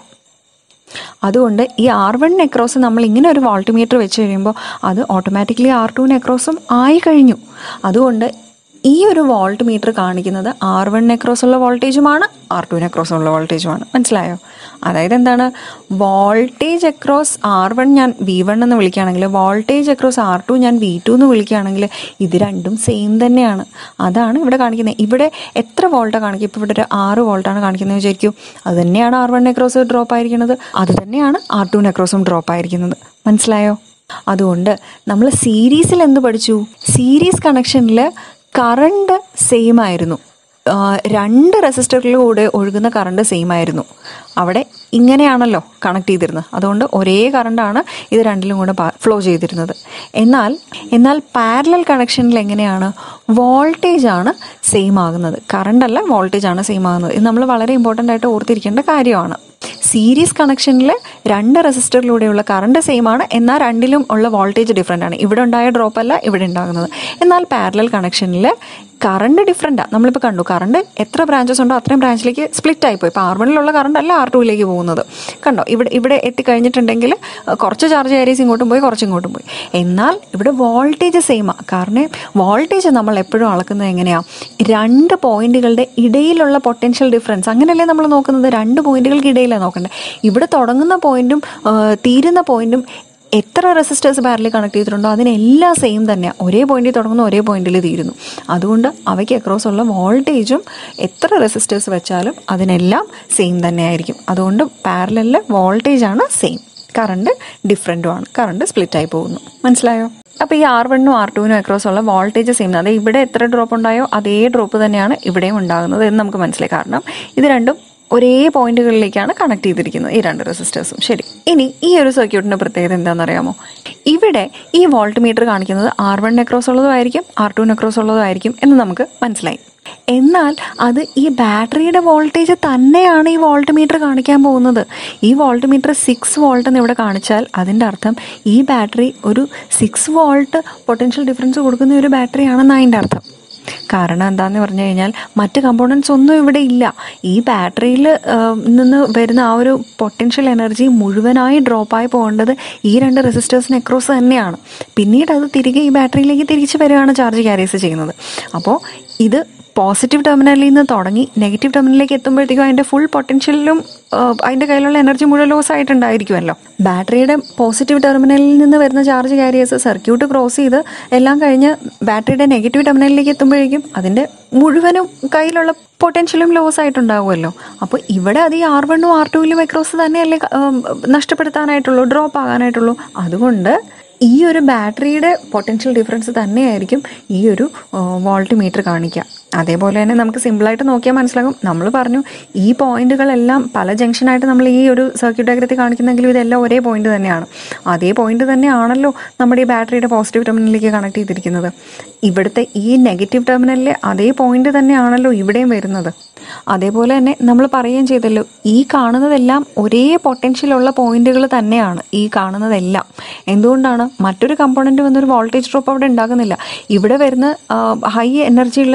അതുകൊണ്ട് ഈ ആർ വൺ നെക്രോസ് നമ്മൾ ഇങ്ങനെ ഒരു വോൾട്ടിമീറ്റർ വെച്ച് കഴിയുമ്പോൾ അത് ഓട്ടോമാറ്റിക്കലി ആർ ടു നെക്രോസും ആയി കഴിഞ്ഞു അതുകൊണ്ട് ഈ ഒരു വോൾട്ട് മീറ്റർ കാണിക്കുന്നത് ആർ വൺ നെക്രോസ് ഉള്ള വോൾട്ടേജുമാണ് ആർ ടു നെക്രോസ് ഉള്ള വോൾട്ടേജുമാണ് മനസ്സിലായോ അതായത് എന്താണ് വോൾട്ടേജ് അക്രോസ് ആർ വൺ ഞാൻ വി വൺ എന്ന് വിളിക്കുകയാണെങ്കിൽ വോൾട്ടേജ് അക്രോസ് ആർ ടു ഞാൻ വി ടു എന്ന് വിളിക്കുകയാണെങ്കിൽ ഇത് രണ്ടും സെയിം തന്നെയാണ് അതാണ് ഇവിടെ കാണിക്കുന്നത് ഇവിടെ എത്ര വോൾട്ടാണ് കാണിക്കുക ഇപ്പോൾ ഇവിടെ ഒരു ആറ് വോൾട്ടാണ് കാണിക്കുന്നത് വിചാരിക്കും അത് തന്നെയാണ് ആർ വൺ നെക്രോസ് ഡ്രോപ്പ് ആയിരിക്കുന്നത് അത് തന്നെയാണ് ആർ ടു നെക്രോസും ഡ്രോപ്പ് ആയിരിക്കുന്നത് മനസ്സിലായോ അതുകൊണ്ട് നമ്മൾ സീരീസിൽ എന്ത് പഠിച്ചു സീരീസ് കണക്ഷനിൽ കറണ്ട് സെയിം ആയിരുന്നു ആ, രണ്ട് റെസിസ്റ്ററിലൂടെ ഒഴുകുന്ന കറണ്ട് സെയിം ആയിരുന്നു അവിടെ ഇങ്ങനെയാണല്ലോ കണക്ട് ചെയ്തിരുന്നത് അതുകൊണ്ട് ഒരേ കറണ്ടാണ് ഇത് രണ്ടിലും കൂടെ ഫ്ലോ ചെയ്തിരുന്നത് എന്നാൽ എന്നാൽ പാരലൽ കണക്ഷനിൽ എങ്ങനെയാണ് വോൾട്ടേജ് ആണ് സെയിം ആകുന്നത് കറണ്ട് അല്ല വോൾട്ടേജ് ആണ് സെയിം ആകുന്നത് ഇത് നമ്മൾ വളരെ ഇമ്പോർട്ടൻ്റ് ആയിട്ട് ഓർത്തിരിക്കേണ്ട കാര്യമാണ് സീരീസ് കണക്ഷനിൽ രണ്ട് റെസിസ്റ്ററിലൂടെയുള്ള കറണ്ട് സെയിം ആണ് എന്നാൽ രണ്ടിലും ഉള്ള വോൾട്ടേജ് ഡിഫറെൻ്റ് ആണ് ഇവിടെ ഉണ്ടായ ഡ്രോപ്പ് അല്ല ഇവിടെ ഉണ്ടാകുന്നത് എന്നാൽ പാരലൽ കണക്ഷനിൽ കറണ്ട് ഡിഫറെൻറ്റാണ് നമ്മളിപ്പോൾ കണ്ടു കറണ്ട് എത്ര ബ്രാഞ്ചസ് ഉണ്ടോ അത്രയും ബ്രാഞ്ചിലേക്ക് സ്പ്ലിറ്റ് ആയിപ്പോയി ഇപ്പോൾ ആർ വണ്ണിലുള്ള കറണ്ട് അല്ല ആർ ടുവിലേക്ക് പോകുന്നത് കണ്ടോ ഇവിടെ ഇവിടെ എത്തിക്കഴിഞ്ഞിട്ടുണ്ടെങ്കിൽ അഹ്, കുറച്ച് ചാർജ് ഏരിയസ് ഇങ്ങോട്ടും പോയി കുറച്ച് ഇങ്ങോട്ടും പോയി എന്നാൽ ഇവിടെ വോൾട്ടേജ് സെയിമാണ് കാരണം വോൾട്ടേജ് നമ്മൾ എപ്പോഴും അളക്കുന്നത് എങ്ങനെയാണ് രണ്ട് പോയിന്റുകളുടെ ഇടയിലുള്ള പൊട്ടൻഷ്യൽ ഡിഫറൻസ് അങ്ങനെയല്ലേ നമ്മൾ നോക്കുന്നത് രണ്ട് പോയിന്റുകൾക്ക് ഇടയിലാണ് നോക്കേണ്ടത് ഇവിടെ തുടങ്ങുന്ന പോയിന്റും തീരുന്ന പോയിന്റും എത്ര റെസിസ്റ്റേഴ്സ് പാരലി കണക്ട് ചെയ്തിട്ടുണ്ടോ അതിനെല്ലാം സെയിം തന്നെയാണ് ഒരേ പോയിന്റിൽ തുടങ്ങുന്നു ഒരേ പോയിന്റിൽ തീരുന്നു അതുകൊണ്ട് അവയ്ക്ക് അക്രോസ് ഉള്ള വോൾട്ടേജും എത്ര റെസിസ്റ്റേഴ്സ് വെച്ചാലും അതിനെല്ലാം സെയിം തന്നെയായിരിക്കും അതുകൊണ്ട് പാരലിൽ വോൾട്ടേജ് ആണ് സെയിം കറണ്ട് ഡിഫറെൻറ്റും ആണ് കറണ്ട് സ്പ്ലിറ്റ് ആയി പോകുന്നു മനസ്സിലായോ അപ്പോൾ ഈ ആർ വണ്ണും ആർ ടുവിനും അക്രോസ് ഉള്ള വോൾട്ടേജ് സെയിം അതായത് ഇവിടെ എത്ര ഡ്രോപ്പ് ഉണ്ടായോ അതേ ഡ്രോപ്പ് തന്നെയാണ് ഇവിടെയും ഉണ്ടാകുന്നത് എന്ന് നമുക്ക് മനസ്സിലായി കാരണം ഇത് രണ്ടും ഒരേ പോയിന്റുകളിലേക്കാണ് കണക്ട് ചെയ്തിരിക്കുന്നത് ഈ രണ്ട് റെസിസ്റ്റേഴ്സും ശരി ഇനി ഈ ഒരു സർക്യൂട്ടിന്റെ പ്രത്യേകത എന്താണെന്ന് അറിയാമോ ഇവിടെ ഈ വോൾട്ട് മീറ്റർ കാണിക്കുന്നത് ആർ വൺ നെക്രോസ് ഉള്ളതുമായിരിക്കും ആർ ടു നെക്രോസ് ഉള്ളതുമായിരിക്കും എന്ന് നമുക്ക് മനസ്സിലായി എന്നാൽ അത് ഈ ബാറ്ററിയുടെ വോൾട്ടേജ് തന്നെയാണ് ഈ വോൾട്ട് മീറ്റർ കാണിക്കാൻ പോകുന്നത് ഈ വോൾട്ട് മീറ്റർ സിക്സ് വോൾട്ട് എന്ന് ഇവിടെ കാണിച്ചാൽ അതിൻ്റെ അർത്ഥം ഈ ബാറ്ററി ഒരു സിക്സ് വോൾട്ട് പൊട്ടൻഷ്യൽ ഡിഫറൻസ് കൊടുക്കുന്ന ഒരു ബാറ്ററി ആണെന്ന് അതിൻ്റെ അർത്ഥം കാരണം എന്താന്ന് പറഞ്ഞു കഴിഞ്ഞാൽ മറ്റ് കമ്പോണൻസ് ഒന്നും ഇവിടെ ഇല്ല ഈ ബാറ്ററിയിൽ നിന്ന് വരുന്ന ആ ഒരു പൊട്ടൻഷ്യൽ എനർജി മുഴുവനായി ഡ്രോപ്പായി പോകേണ്ടത് ഈ രണ്ട് റെസിസ്റ്റേഴ്സിന് അക്രോസ് തന്നെയാണ് പിന്നീട് അത് തിരികെ ഈ ബാറ്ററിയിലേക്ക് തിരിച്ചു വരികയാണ് ചാർജ് ക്യാരിയസ് ചെയ്യുന്നത് അപ്പോൾ ഇത് പോസിറ്റീവ് ടെർമിനലിൽ നിന്ന് തുടങ്ങി നെഗറ്റീവ് ടെർമിനലിലേക്ക് എത്തുമ്പോഴത്തേക്കും അതിൻ്റെ ഫുൾ പൊട്ടൻഷ്യലിലും അതിൻ്റെ കയ്യിലുള്ള എനർജി മുഴുവൻ ലോസ് ആയിട്ടുണ്ടായിരിക്കുമല്ലോ ബാറ്ററിയുടെ പോസിറ്റീവ് ടെർമിനലിൽ നിന്ന് വരുന്ന ചാർജ് ക്യാരിയേഴ്സ് സർക്യൂട്ട് ക്രോസ് ചെയ്ത് എല്ലാം കഴിഞ്ഞ് ബാറ്ററിയുടെ നെഗറ്റീവ് ടെർമിനലിലേക്ക് എത്തുമ്പോഴേക്കും അതിൻ്റെ മുഴുവനും കയ്യിലുള്ള പൊട്ടൻഷ്യലും ലോസ് ആയിട്ടുണ്ടാവുമല്ലോ അപ്പോൾ ഇവിടെ അത് ഈ ആർ വണ്ണും ആർ ടുവിലും അക്രോസ് തന്നെയല്ലേ ഉം, നഷ്ടപ്പെടുത്താനായിട്ടുള്ളൂ ഡ്രോപ്പ് ആകാനായിട്ടുള്ളൂ അതുകൊണ്ട് ഈ ഒരു ബാറ്ററിയുടെ പൊട്ടൻഷ്യൽ ഡിഫറൻസ് തന്നെയായിരിക്കും ഈ ഒരു വോൾട്ട് മീറ്റർ കാണിക്കുക അതേപോലെ തന്നെ നമുക്ക് സിമ്പിളായിട്ട് നോക്കിയാൽ മനസ്സിലാകും നമ്മൾ പറഞ്ഞു ഈ പോയിന്റുകളെല്ലാം പല ജംഗ്ഷനായിട്ട് നമ്മൾ ഈ ഒരു സർക്യൂട്ട് ഡയഗ്രത്തിൽ കാണിക്കുന്നെങ്കിലും ഇതെല്ലാം ഒരേ പോയിന്റ് തന്നെയാണ് അതേ പോയിന്റ് തന്നെയാണല്ലോ നമ്മുടെ ഈ ബാറ്ററിയുടെ പോസിറ്റീവ് ടെർമിനലിലേക്ക് കണക്ട് ചെയ്തിരിക്കുന്നത് ഇവിടുത്തെ ഈ നെഗറ്റീവ് ടെർമിനലിലെ അതേ പോയിന്റ് തന്നെയാണല്ലോ ഇവിടെയും വരുന്നത് അതേപോലെ തന്നെ നമ്മൾ പറയുകയും ചെയ്തല്ലോ ഈ കാണുന്നതെല്ലാം ഒരേ പൊട്ടൻഷ്യലുള്ള പോയിന്റുകൾ തന്നെയാണ് ഈ കാണുന്നതെല്ലാം എന്തുകൊണ്ടാണ് മറ്റൊരു കമ്പോണന്റ് വന്നൊരു വോൾട്ടേജ് ഡ്രോപ്പ് അവിടെ ഉണ്ടാകുന്നില്ല ഇവിടെ വരുന്ന ഹൈ എനർജിയുള്ള ചാർജ്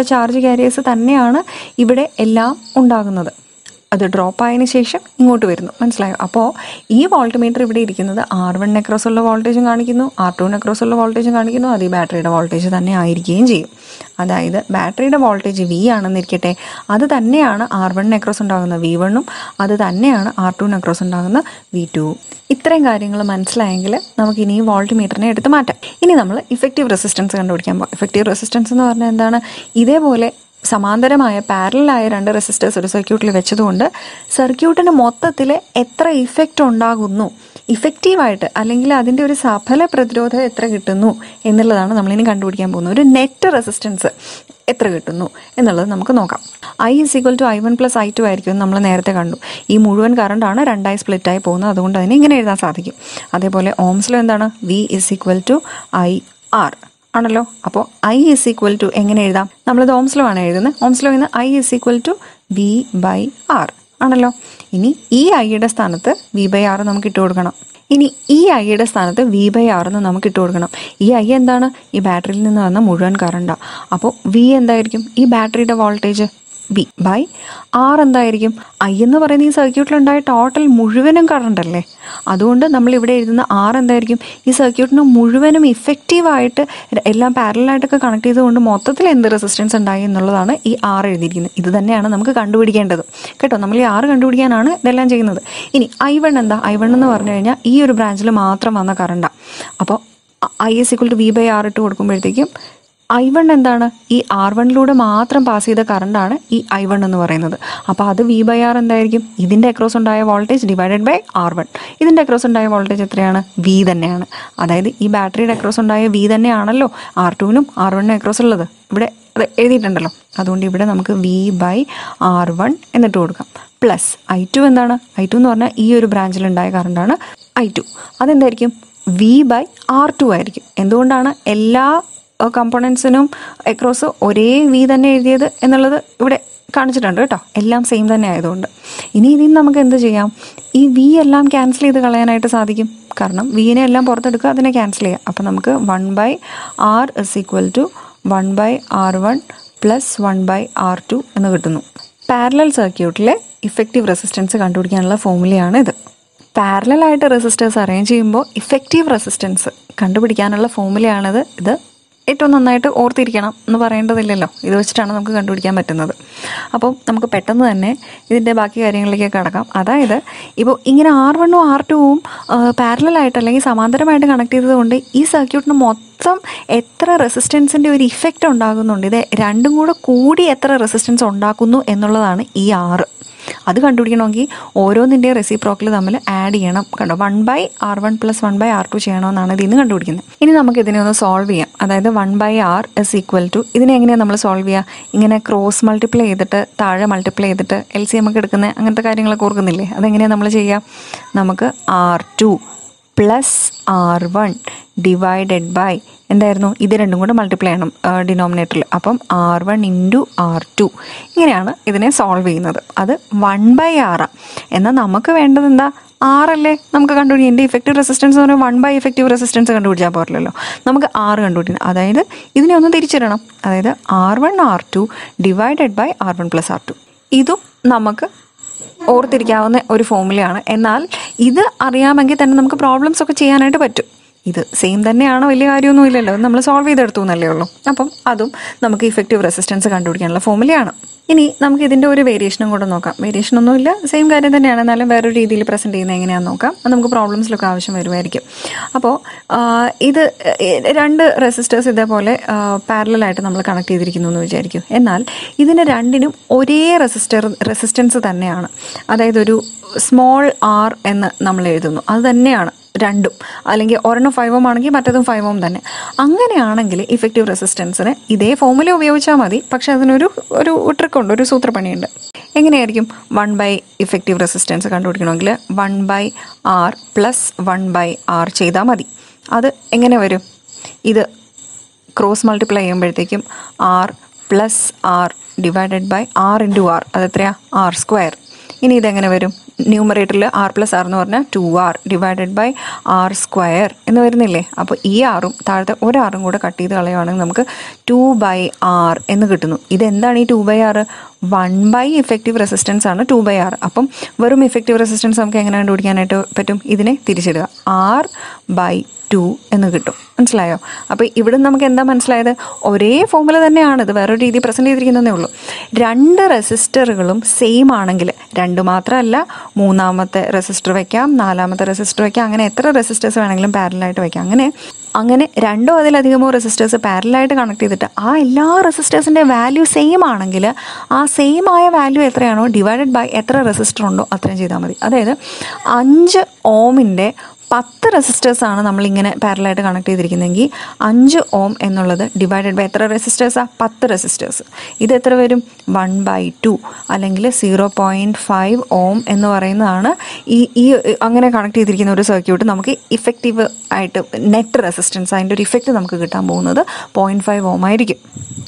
കാരിയേഴ്സ് തന്നെയാണ് ഇവിടെ എല്ലാം ഉണ്ടാകുന്നത് അത് ഡ്രോപ്പ് ആയതിനു ശേഷം ഇങ്ങോട്ട് വരുന്നു മനസ്സിലായോ അപ്പോൾ ഈ വോൾട്ട്മീറ്റർ ഇവിടെ ഇരിക്കുന്നത് ആർ വൺ നെക്രോസ് ഉള്ള വോൾട്ടേജും കാണിക്കുന്നു ആർ ടു നെക്രോസ് ഉള്ള വോൾട്ടേജും കാണിക്കുന്നു അത് ഈ ബാറ്ററിയുടെ വോൾട്ടേജ് തന്നെ ആയിരിക്കുകയും ചെയ്യും അതായത് ബാറ്ററിയുടെ വോൾട്ടേജ് വി ആണെന്നിരിക്കട്ടെ അത് തന്നെയാണ് ആർ വൺ നെക്രോസ് ഉണ്ടാകുന്ന വി വണ്ണും അത് തന്നെയാണ് ആർ ടു നെക്രോസ് ഉണ്ടാകുന്ന വി ടുവും ഇത്രയും കാര്യങ്ങൾ മനസ്സിലായെങ്കിൽ നമുക്ക് ഇനി ഈ വോൾട്ട് മീറ്ററിനെ എടുത്ത് മാറ്റാം ഇനി നമ്മൾ ഇഫക്റ്റീവ് റെസിസ്റ്റൻസ് കണ്ടുപിടിക്കാൻ പോകും ഇഫക്റ്റീവ് റെസിസ്റ്റൻസ് എന്ന് പറഞ്ഞാൽ എന്താണ് ഇതേപോലെ സമാന്തരമായ പാരലായ രണ്ട് റെസിസ്റ്റേഴ്സ് ഒരു സർക്യൂട്ടിൽ വെച്ചതുകൊണ്ട് സർക്യൂട്ടിന് മൊത്തത്തിൽ എത്ര ഇഫക്റ്റ് ഉണ്ടാകുന്നു ഇഫക്റ്റീവായിട്ട് അല്ലെങ്കിൽ അതിൻ്റെ ഒരു സഫല പ്രതിരോധം എത്ര കിട്ടുന്നു എന്നുള്ളതാണ് നമ്മളിനി കണ്ടുപിടിക്കാൻ പോകുന്നത് ഒരു നെറ്റ് റെസിസ്റ്റൻസ് എത്ര കിട്ടുന്നു എന്നുള്ളത് നമുക്ക് നോക്കാം I is equal to I one plus I two ആയിരിക്കും എന്ന് നമ്മൾ നേരത്തെ കണ്ടു ഈ മുഴുവൻ കറണ്ടാണ് രണ്ടായി സ്പ്ലിറ്റ് ആയി പോകുന്നത് അതുകൊണ്ട് അതിനെ ഇങ്ങനെ എഴുതാൻ സാധിക്കും അതേപോലെ ഓംസിലും എന്താണ് V is equal to I R ആണല്ലോ അപ്പോൾ ഐ ഇസ് ഈക്വൽ ടു എങ്ങനെ എഴുതാം നമ്മളിത് ഓംസ്ലോ ആണ് എഴുതുന്നത് ഓംസ്ലോ ഇന്ന് I is equal to V by R ആണല്ലോ ഇനി ഈ ഐയുടെ സ്ഥാനത്ത് വി ബൈ ആർ നമുക്ക് ഇട്ട് കൊടുക്കണം ഇനി ഈ ഐയുടെ സ്ഥാനത്ത് വി ബൈ ആർ എന്ന് നമുക്ക് ഇട്ട് കൊടുക്കണം ഈ ഐ എന്താണ് ഈ ബാറ്ററിയിൽ നിന്ന് വന്ന മുഴുവൻ കറണ്ടാണ് അപ്പോൾ വി എന്തായിരിക്കും ഈ ബാറ്ററിയുടെ വോൾട്ടേജ് വി ബൈ ആർ എന്തായിരിക്കും ഐ എന്ന് പറയുന്ന ഈ സർക്യൂട്ടിലുണ്ടായ ടോട്ടൽ മുഴുവനും കറണ്ട് അല്ലേ അതുകൊണ്ട് നമ്മൾ ഇവിടെ എഴുതുന്ന ആർ എന്തായിരിക്കും ഈ സർക്യൂട്ടിന് മുഴുവനും ഇഫക്റ്റീവായിട്ട് എല്ലാം പാരലായിട്ടൊക്കെ കണക്ട് ചെയ്തുകൊണ്ട് മൊത്തത്തിൽ എന്ത് റെസിസ്റ്റൻസ് ഉണ്ടായി എന്നുള്ളതാണ് ഈ ആർ എഴുതിയിരിക്കുന്നത് ഇത് തന്നെയാണ് നമുക്ക് കണ്ടുപിടിക്കേണ്ടത് കേട്ടോ നമ്മൾ ഈ ആർ കണ്ടുപിടിക്കാനാണ് ഇതെല്ലാം ചെയ്യുന്നത് ഇനി ഐ വൺ എന്താ ഐ വൺ എന്ന് പറഞ്ഞു കഴിഞ്ഞാൽ ഈ ഒരു ബ്രാഞ്ചിൽ മാത്രം വന്ന കറണ്ടാണ് അപ്പോൾ I is equal to V by R ഇട്ട് കൊടുക്കുമ്പോഴത്തേക്കും ഐ വൺ എന്താണ് ഈ ആർ വണ്ണിലൂടെ മാത്രം പാസ് ചെയ്ത കറണ്ടാണ് ഈ ഐ വൺ എന്ന് പറയുന്നത് അപ്പോൾ അത് വി ബൈ ആർ എന്തായിരിക്കും ഇതിൻ്റെ അക്രോസ് ഉണ്ടായ voltage divided by R one ഇതിൻ്റെ അക്രോസ് ഉണ്ടായ വോൾട്ടേജ് എത്രയാണ് വി തന്നെയാണ് അതായത് ഈ ബാറ്ററിയുടെ അക്രോസ് ഉണ്ടായ വി തന്നെയാണല്ലോ ആർ ടുവിനും ആർ വണ്ണിനും അക്രോസ് ഉള്ളത് ഇവിടെ അത് എഴുതിയിട്ടുണ്ടല്ലോ അതുകൊണ്ട് ഇവിടെ നമുക്ക് വി ബൈ ആർ വൺ എന്നിട്ട് കൊടുക്കാം പ്ലസ് ഐ ടു എന്താണ് ഐ ടു എന്ന് പറഞ്ഞാൽ ഈ ഒരു ബ്രാഞ്ചിലുണ്ടായ കറണ്ടാണ് ഐ ടു അതെന്തായിരിക്കും വി ബൈ ആർ ടു ആയിരിക്കും എന്തുകൊണ്ടാണ് എല്ലാ കമ്പോണൻസിനും അക്രോസ് ഒരേ വി തന്നെ എഴുതിയത് എന്നുള്ളത് ഇവിടെ കാണിച്ചിട്ടുണ്ട് കേട്ടോ എല്ലാം സെയിം തന്നെ ആയതുകൊണ്ട് ഇനി ഇതിൽ നിന്ന് നമുക്ക് എന്ത് ചെയ്യാം ഈ വി എല്ലാം ക്യാൻസൽ ചെയ്ത് കളയാനായിട്ട് സാധിക്കും കാരണം വിനെ എല്ലാം പുറത്തെടുക്കുക അതിനെ ക്യാൻസൽ ചെയ്യാം അപ്പോൾ നമുക്ക് one by R is equal to one by R one plus one by R two എന്ന് കിട്ടുന്നു പാരലൽ സർക്യൂട്ടിലെ ഇഫക്റ്റീവ് റെസിസ്റ്റൻസ് കണ്ടുപിടിക്കാനുള്ള ഫോമുലയാണ് ഇത് പാരലായിട്ട് റെസിസ്റ്റേഴ്സ് അറേഞ്ച് ചെയ്യുമ്പോൾ ഇഫക്റ്റീവ് റെസിസ്റ്റൻസ് കണ്ടുപിടിക്കാനുള്ള ഫോമുലയാണിത് ഇത് ഏറ്റവും നന്നായിട്ട് ഓർത്തിരിക്കണം എന്ന് പറയേണ്ടതില്ലല്ലോ ഇത് വെച്ചിട്ടാണ് നമുക്ക് കണ്ടുപിടിക്കാൻ പറ്റുന്നത് അപ്പോൾ നമുക്ക് പെട്ടെന്ന് തന്നെ ഇതിൻ്റെ ബാക്കി കാര്യങ്ങളിലേക്ക് കടക്കാം അതായത് ഇപ്പോൾ ഇങ്ങനെ ആർ വണ്ണും ആർ ടുവും പാരലായിട്ട് അല്ലെങ്കിൽ സമാന്തരമായിട്ട് കണക്ട് ചെയ്തതുകൊണ്ട് ഈ സർക്യൂട്ടിന് മൊത്തം എത്ര റെസിസ്റ്റൻസിൻ്റെ ഒരു ഇഫക്റ്റ് ഉണ്ടാകുന്നുണ്ട് ഇത് രണ്ടും കൂടെ കൂടി എത്ര റെസിസ്റ്റൻസ് ഉണ്ടാക്കുന്നു എന്നുള്ളതാണ് ഈ ആറ് അത് കണ്ടുപിടിക്കണമെങ്കിൽ ഓരോന്നിൻ്റെയും റെസിപ്രോക്കിൽ തമ്മിൽ ആഡ് ചെയ്യണം കണ്ടോ one by R one plus one by R two ചെയ്യണമെന്നാണ് ഇതിൽ നിന്ന് കണ്ടുപിടിക്കുന്നത് ഇനി നമുക്ക് ഇതിനെ ഒന്ന് സോൾവ് ചെയ്യാം അതായത് one by R is equal to ഇതിനെ എങ്ങനെയാണ് നമ്മൾ സോൾവ് ചെയ്യുക ഇങ്ങനെ ക്രോസ് മൾട്ടിപ്ലൈ ചെയ്തിട്ട് താഴെ മൾട്ടിപ്ലൈ ചെയ്തിട്ട് എൽ സി എമ്മൊക്കെ എടുക്കുന്ന അങ്ങനത്തെ കാര്യങ്ങളൊക്കെ ഓർക്കുന്നില്ലേ അതെങ്ങനെയാണ് നമ്മൾ ചെയ്യുക നമുക്ക് R two plus R one divided by എന്തായിരുന്നു ഇത് രണ്ടും കൂടെ മൾട്ടിപ്ലൈ ചെയ്യണം ഡിനോമിനേറ്ററിൽ അപ്പം R one into R two ഇങ്ങനെയാണ് ഇതിനെ സോൾവ് ചെയ്യുന്നത് അത് വൺ ബൈ ആറാണ് എന്നാൽ നമുക്ക് വേണ്ടത് എന്താ ആറല്ലേ നമുക്ക് കണ്ടുപിടിക്കാം എൻ്റെ ഇഫക്റ്റീവ് റെസിസ്റ്റൻസ് എന്ന് പറഞ്ഞാൽ വൺ ബൈ ഇഫക്റ്റീവ് റെസിസ്റ്റൻസ് കണ്ടുപിടിച്ചാൽ പോരല്ലോ നമുക്ക് ആറ് കണ്ടുപിടിക്കണം അതായത് ഇതിനെ ഒന്ന് തിരിച്ചിടണം അതായത് R one R two divided by R one plus R two ഇതും നമുക്ക് ഓർത്തിരിക്കാവുന്ന ഒരു ഫോമുലയാണ് എന്നാൽ ഇത് അറിയാമെങ്കിൽ തന്നെ നമുക്ക് പ്രോബ്ലംസ് ഒക്കെ ചെയ്യാനായിട്ട് പറ്റും ഇത് സെയിം തന്നെയാണ് വലിയ കാര്യമൊന്നും ഇല്ലല്ലോ നമ്മൾ സോൾവ് ചെയ്തെടുത്തു എന്നല്ലേ ഉള്ളൂ അപ്പം അതും നമുക്ക് ഇഫക്റ്റീവ് റെസിസ്റ്റൻസ് കണ്ടുപിടിക്കാനുള്ള ഫോമുലയാണ് ഇനി നമുക്ക് ഇതിൻ്റെ ഒരു വേരിയേഷനും കൂടെ നോക്കാം വേരിയേഷൻ ഒന്നുമില്ല സെയിം കാര്യം തന്നെയാണ് എന്നാലും വേറൊരു രീതിയിൽ പ്രസൻറ്റ് ചെയ്യുന്നത് എങ്ങനെയാണെന്ന് നോക്കാം അത് നമുക്ക് പ്രോബ്ലംസിലൊക്കെ ആവശ്യം വരുമായിരിക്കും അപ്പോൾ ഇത് രണ്ട് റെസിസ്റ്റേഴ്സ് ഇതേപോലെ പാരലായിട്ട് നമ്മൾ കണക്ട് ചെയ്തിരിക്കുന്നു എന്ന് വിചാരിക്കും എന്നാൽ ഇതിന് രണ്ടിനും ഒരേ റെസിസ്റ്റർ റെസിസ്റ്റൻസ് തന്നെയാണ് അതായത് ഒരു സ്മോൾ ആർ എന്ന് നമ്മൾ എഴുതുന്നു അത് തന്നെയാണ് രണ്ടും അല്ലെങ്കിൽ ഒരെണ്ണം ഫൈവ് ഓം ആണെങ്കിൽ മറ്റതും ഫൈവ് ഓം തന്നെ അങ്ങനെയാണെങ്കിൽ ഇഫക്റ്റീവ് റെസിസ്റ്റൻസിന് ഇതേ ഫോമുല ഉപയോഗിച്ചാൽ മതി പക്ഷെ അതിനൊരു ഒരു ട്രിക്കുണ്ട് ഒരു സൂത്രപ്പണിയുണ്ട് എങ്ങനെയായിരിക്കും വൺ ബൈ ഇഫക്റ്റീവ് റെസിസ്റ്റൻസ് കണ്ടുപിടിക്കണമെങ്കിൽ one by R plus one by R ചെയ്താൽ മതി അത് എങ്ങനെ വരും ഇത് ക്രോസ് മൾട്ടിപ്ലൈ ചെയ്യുമ്പോഴത്തേക്കും R plus R divided by R into R അത് എത്രയാ ആർ സ്ക്വയർ ഇനി ഇതെങ്ങനെ വരും ന്യൂമറേറ്ററിൽ ആർ പ്ലസ് ആർ എന്ന് പറഞ്ഞാൽ two R divided by R square എന്ന് വരുന്നില്ലേ അപ്പോൾ ഈ ആറും താഴത്തെ ഒരു ആറും കൂടെ കട്ട് ചെയ്ത് കളയുവാണെങ്കിൽ നമുക്ക് ടു ബൈ ആർ എന്ന് കിട്ടുന്നു ഇതെന്താണ് ഈ two by R one by effective resistance ആണ് ടു ബൈ ആർ അപ്പം വെറും ഇഫക്റ്റീവ് റെസിസ്റ്റൻസ് നമുക്ക് എങ്ങനെ കണ്ടുപിടിക്കാനായിട്ട് പറ്റും ഇതിനെ തിരിച്ചിടുക ആർ ബൈ ടു എന്ന് കിട്ടും മനസ്സിലായോ അപ്പോൾ ഇവിടെ നമുക്ക് എന്താ മനസ്സിലായത് ഒരേ ഫോമുല തന്നെയാണ് ഇത് വേറൊരു രീതി പ്രസൻറ്റ് ചെയ്തിരിക്കുന്നതേ ഉള്ളൂ രണ്ട് റെസിസ്റ്ററുകളും സെയിം ആണെങ്കിൽ രണ്ട് മാത്രമല്ല മൂന്നാമത്തെ റെസിസ്റ്റർ വയ്ക്കാം നാലാമത്തെ റെസിസ്റ്റർ വയ്ക്കാം അങ്ങനെ എത്ര റെസിസ്റ്റേഴ്സ് വേണമെങ്കിലും പാരലായിട്ട് വയ്ക്കാം അങ്ങനെ അങ്ങനെ രണ്ടോ അതിലധികമോ റെസിസ്റ്റേഴ്സ് പാരലായിട്ട് കണക്ട് ചെയ്തിട്ട് ആ എല്ലാ റെസിസ്റ്റേഴ്സിൻ്റെ വാല്യൂ സെയിം ആണെങ്കിൽ ആ സെയിം ആയ വാല്യൂ എത്രയാണോ ഡിവൈഡഡ് ബൈ എത്ര റെസിസ്റ്റർ ഉണ്ടോ അത്രയും ചെയ്താൽ മതി അതായത് അഞ്ച് ഓമിൻ്റെ പത്ത് റെസിസ്റ്റേഴ്സ് ആണ് നമ്മളിങ്ങനെ പാരലായിട്ട് കണക്ട് ചെയ്തിരിക്കുന്നതെങ്കിൽ അഞ്ച് ഓം എന്നുള്ളത് ഡിവൈഡഡ് ബൈ എത്ര റെസിസ്റ്റേഴ്സാണ് പത്ത് റെസിസ്റ്റേഴ്സ് ഇത് എത്ര വരും വൺ ബൈ ടു അല്ലെങ്കിൽ സീറോ പോയിൻറ്റ് ഫൈവ് ഓം എന്ന് പറയുന്നതാണ് ഈ ഈ അങ്ങനെ കണക്ട് ചെയ്തിരിക്കുന്ന ഒരു സർക്യൂട്ട് നമുക്ക് ഇഫക്റ്റീവ് ആയിട്ട് നെറ്റ് റെസിസ്റ്റൻസ് അതിൻ്റെ ഒരു ഇഫക്റ്റ് നമുക്ക് കിട്ടാൻ പോകുന്നത് പോയിൻറ്റ് ഫൈവ് ഓം ആയിരിക്കും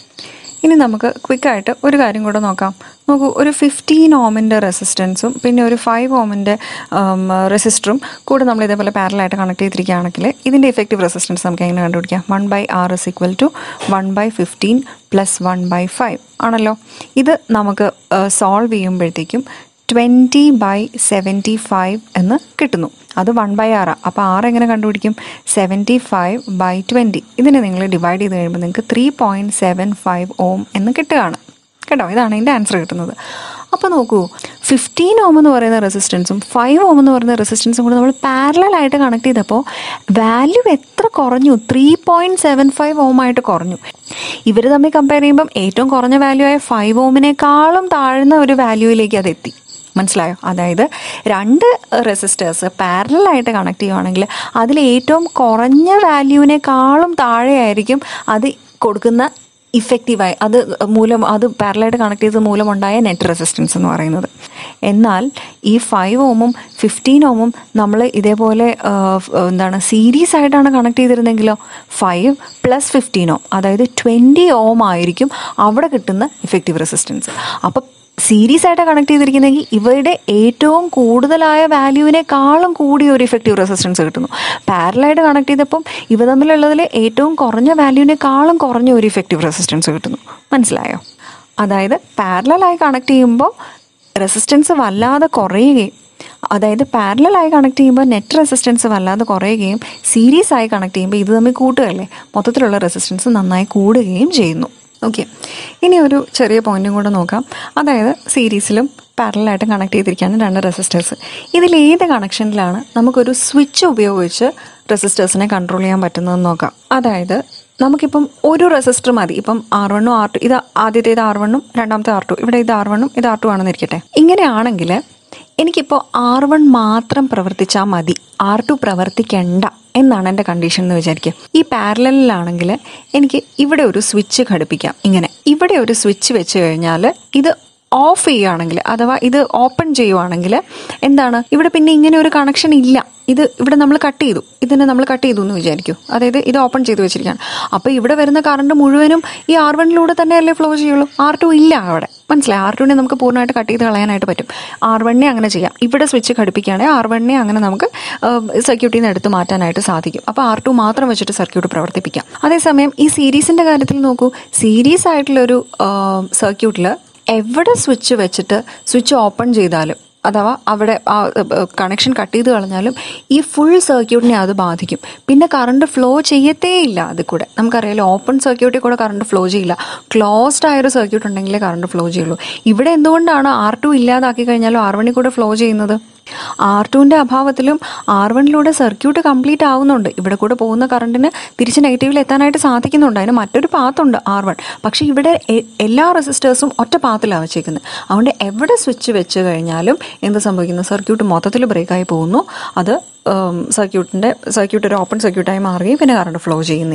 ഇനി നമുക്ക് ക്വിക്കായിട്ട് ഒരു കാര്യം കൂടെ നോക്കാം നോക്കൂ ഒരു ഫിഫ്റ്റീൻ ഓമിൻ്റെ റെസിസ്റ്റൻസും പിന്നെ ഒരു ഫൈവ് ഓമിൻ്റെ റെസിസ്റ്ററും കൂടെ നമ്മൾ ഇതേപോലെ പാരലായിട്ട് കണക്ട് ചെയ്തിരിക്കുകയാണെങ്കിൽ ഇതിൻ്റെ ഇഫക്റ്റീവ് റെസിസ്റ്റൻസ് നമുക്ക് എങ്ങനെ കണ്ടുപിടിക്കാം one by R is equal to one by fifteen plus one by five ആണല്ലോ ഇത് നമുക്ക് സോൾവ് ചെയ്യുമ്പോഴത്തേക്കും ട്വൻറ്റി ബൈ സെവൻറ്റി ഫൈവ് എന്ന് കിട്ടുന്നു അത് വൺ ബൈ ആറാണ് അപ്പോൾ ആറ് എങ്ങനെ കണ്ടുപിടിക്കും സെവൻറ്റി ഫൈവ് ബൈ ട്വൻറ്റി ഇതിനെ നിങ്ങൾ ഡിവൈഡ് ചെയ്ത് കഴിയുമ്പോൾ നിങ്ങൾക്ക് three point seven five ohm എന്ന് കിട്ടുകയാണ് കേട്ടോ ഇതാണ് ഇതിൻ്റെ ആൻസർ കിട്ടുന്നത് അപ്പോൾ നോക്കൂ ഫിഫ്റ്റീൻ ഓം എന്ന് പറയുന്ന റെസിസ്റ്റൻസും ഫൈവ് ഓം എന്ന് പറയുന്ന റെസിസ്റ്റൻസും കൂടെ നമ്മൾ പാരലായിട്ട് കണക്ട് ചെയ്തപ്പോൾ വാല്യൂ എത്ര കുറഞ്ഞു three point seven five ohm ആയിട്ട് കുറഞ്ഞു ഇവർ തമ്മിൽ കമ്പയർ ചെയ്യുമ്പം ഏറ്റവും കുറഞ്ഞ വാല്യൂ ആയ ഫൈവ് ഓമിനേക്കാളും താഴ്ന്ന ഒരു വാല്യൂയിലേക്ക് അത് എത്തി മനസ്സിലായോ അതായത് രണ്ട് റെസിസ്റ്റേഴ്സ് പാരലായിട്ട് കണക്ട് ചെയ്യുവാണെങ്കിൽ അതിൽ ഏറ്റവും കുറഞ്ഞ വാല്യൂവിനേക്കാളും താഴെയായിരിക്കും അത് കൊടുക്കുന്ന ഇഫക്റ്റീവായി അത് മൂലം അത് പാരലായിട്ട് കണക്ട് ചെയ്ത് മൂലമുണ്ടായ നെറ്റ് റെസിസ്റ്റൻസ് എന്ന് പറയുന്നത് എന്നാൽ ഈ ഫൈവ് ഓമും ഫിഫ്റ്റീൻ ഓമും നമ്മൾ ഇതേപോലെ ആ, ഫ്- എന്താണ് സീരീസ് ആയിട്ടാണ് കണക്ട് ചെയ്തിരുന്നെങ്കിലോ ഫൈവ് പ്ലസ് ഫിഫ്റ്റീൻ ഓം അതായത് ട്വൻറ്റി ഓം ആയിരിക്കും അവിടെ കിട്ടുന്ന ഇഫക്റ്റീവ് റെസിസ്റ്റൻസ് അപ്പം സീരീസ് ആയിട്ട് കണക്ട് ചെയ്തിരിക്കുന്നെങ്കിൽ ഇവയുടെ ഏറ്റവും കൂടുതലായ വാല്യൂവിനേക്കാളും കൂടിയ ഒരു ഇഫക്റ്റീവ് റെസിസ്റ്റൻസ് കിട്ടുന്നു പാരലായിട്ട് കണക്ട് ചെയ്തപ്പം ഇവ തമ്മിലുള്ളതിൽ ഏറ്റവും കുറഞ്ഞ വാല്യൂവിനേക്കാളും കുറഞ്ഞ ഒരു ഇഫക്റ്റീവ് റെസിസ്റ്റൻസ് കിട്ടുന്നു മനസ്സിലായോ അതായത് പാരലായി കണക്ട് ചെയ്യുമ്പോൾ റെസിസ്റ്റൻസ് വല്ലാതെ കുറയുകയും അതായത് പാരലായി കണക്ട് ചെയ്യുമ്പോൾ നെറ്റ് റെസിസ്റ്റൻസ് വല്ലാതെ കുറയുകയും സീരീസ് ആയി കണക്ട് ചെയ്യുമ്പോൾ ഇത് തമ്മിൽ കൂട്ടുകയല്ലേ മൊത്തത്തിലുള്ള റെസിസ്റ്റൻസ് നന്നായി കൂടുകയും ചെയ്യുന്നു ഓക്കെ ഇനി ഒരു ചെറിയ പോയിന്റും കൂടെ നോക്കാം അതായത് സീരീസിലും പാരലായിട്ടും കണക്ട് ചെയ്തിരിക്കുകയാണ് രണ്ട് റെസിസ്റ്റേഴ്സ് ഇതിൽ ഏത് കണക്ഷനിലാണ് നമുക്കൊരു സ്വിച്ച് ഉപയോഗിച്ച് റെസിസ്റ്റേഴ്സിനെ കൺട്രോൾ ചെയ്യാൻ പറ്റുന്നതെന്ന് നോക്കാം അതായത് നമുക്കിപ്പം ഒരു റെസിസ്റ്റർ മതി ഇപ്പം ആർ വണ്ണും ആർ ടു ഇത് ആദ്യത്തേത് ആർ വണ്ണും രണ്ടാമത്തെ ആർ ടു ഇവിടെ ഇത് ആർ വണ്ണും ഇത് ആർ ടു ആണെന്ന് ഇരിക്കട്ടെ ഇങ്ങനെയാണെങ്കിൽ എനിക്കിപ്പോൾ ആർ വൺ മാത്രം പ്രവർത്തിച്ചാൽ മതി ആർ ടു പ്രവർത്തിക്കണ്ട എന്നാണ് എൻ്റെ കണ്ടീഷൻ എന്ന് വിചാരിക്കുക ഈ പാരലലിലാണെങ്കിൽ എനിക്ക് ഇവിടെ ഒരു സ്വിച്ച് ഘടിപ്പിക്കാം ഇങ്ങനെ ഇവിടെ ഒരു സ്വിച്ച് വെച്ച് കഴിഞ്ഞാൽ ഇത് ഓഫ് ചെയ്യുകയാണെങ്കിൽ അഥവാ ഇത് ഓപ്പൺ ചെയ്യുവാണെങ്കിൽ എന്താണ് ഇവിടെ പിന്നെ ഇങ്ങനെ ഒരു കണക്ഷൻ ഇല്ല ഇത് ഇവിടെ നമ്മൾ കട്ട് ചെയ്തു ഇതിനെ നമ്മൾ കട്ട് ചെയ്തു എന്ന് വിചാരിക്കൂ അതായത് ഇത് ഓപ്പൺ ചെയ്ത് വെച്ചിരിക്കുകയാണ് അപ്പോൾ ഇവിടെ വരുന്ന കറണ്ട് മുഴുവനും ഈ ആർ വണ്ണിലൂടെ തന്നെയല്ലേ ഫ്ലോ ചെയ്യുള്ളൂ ആർ ടു ഇല്ല അവിടെ മനസ്സിലായി ആർ ടുവിനെ നമുക്ക് പൂർണ്ണമായിട്ട് കട്ട് ചെയ്ത് കളയാനായിട്ട് പറ്റും ആർ വണ്ണിനെ അങ്ങനെ ചെയ്യാം ഇവിടെ സ്വിച്ച് ഘടിപ്പിക്കുകയാണെങ്കിൽ ആർ വണ്ണിനെ അങ്ങനെ നമുക്ക് സർക്യൂട്ടിൽ നിന്ന് എടുത്ത് മാറ്റാനായിട്ട് സാധിക്കും അപ്പോൾ ആർ ടു മാത്രം വെച്ചിട്ട് സർക്യൂട്ട് പ്രവർത്തിപ്പിക്കാം അതേസമയം ഈ സീരീസിൻ്റെ കാര്യത്തിൽ നോക്കൂ സീരീസ് ആയിട്ടുള്ളൊരു സർക്യൂട്ടിൽ എവിടെ സ്വിച്ച് വെച്ചിട്ട് സ്വിച്ച് ഓപ്പൺ ചെയ്താലും അഥവാ അവിടെ ആ കണക്ഷൻ കട്ട് ചെയ്ത് കളഞ്ഞാലും ഈ ഫുൾ സർക്യൂട്ടിനെ അത് ബാധിക്കും പിന്നെ കറണ്ട് ഫ്ലോ ചെയ്യത്തേ ഇല്ല അതിൽ കൂടെ നമുക്കറിയാലോ ഓപ്പൺ സർക്യൂട്ടിൽ കൂടെ കറണ്ട് ഫ്ലോ ചെയ്യില്ല ക്ലോസ്ഡ് ആയൊരു സർക്യൂട്ട് ഉണ്ടെങ്കിലേ കറണ്ട് ഫ്ലോ ചെയ്യുള്ളൂ ഇവിടെ എന്തുകൊണ്ടാണ് ആർ ടു ഇല്ലാതാക്കി കഴിഞ്ഞാലും ആർ വണ്ണിൽ കൂടെ ഫ്ലോ ചെയ്യുന്നത് ആർ ടുവിൻ്റെ അഭാവത്തിലും ആർ വണ്ണിലൂടെ സർക്യൂട്ട് കംപ്ലീറ്റ് ആവുന്നുണ്ട് ഇവിടെ കൂടെ പോകുന്ന കറണ്ടിന് തിരിച്ച് നെഗറ്റീവിൽ എത്താനായിട്ട് സാധിക്കുന്നുണ്ട് അതിന് മറ്റൊരു പാത്തുണ്ട് ആർ വൺ പക്ഷേ ഇവിടെ എ- എല്ലാ റെസിസ്റ്റേഴ്സും ഒറ്റ പാത്തിലാണ് വെച്ചേക്കുന്നത് അതുകൊണ്ട് എവിടെ സ്വിച്ച് വെച്ച് കഴിഞ്ഞാലും എന്ത് സംഭവിക്കുന്നു സർക്യൂട്ട് മൊത്തത്തിൽ ബ്രേക്കായി പോകുന്നു അത് സർക്യൂട്ടിൻ്റെ സർക്യൂട്ട് ഒരു ഓപ്പൺ സർക്യൂട്ടായി മാറുകയും പിന്നെ കറണ്ട് ഫ്ലോ ചെയ്യുന്നില്ല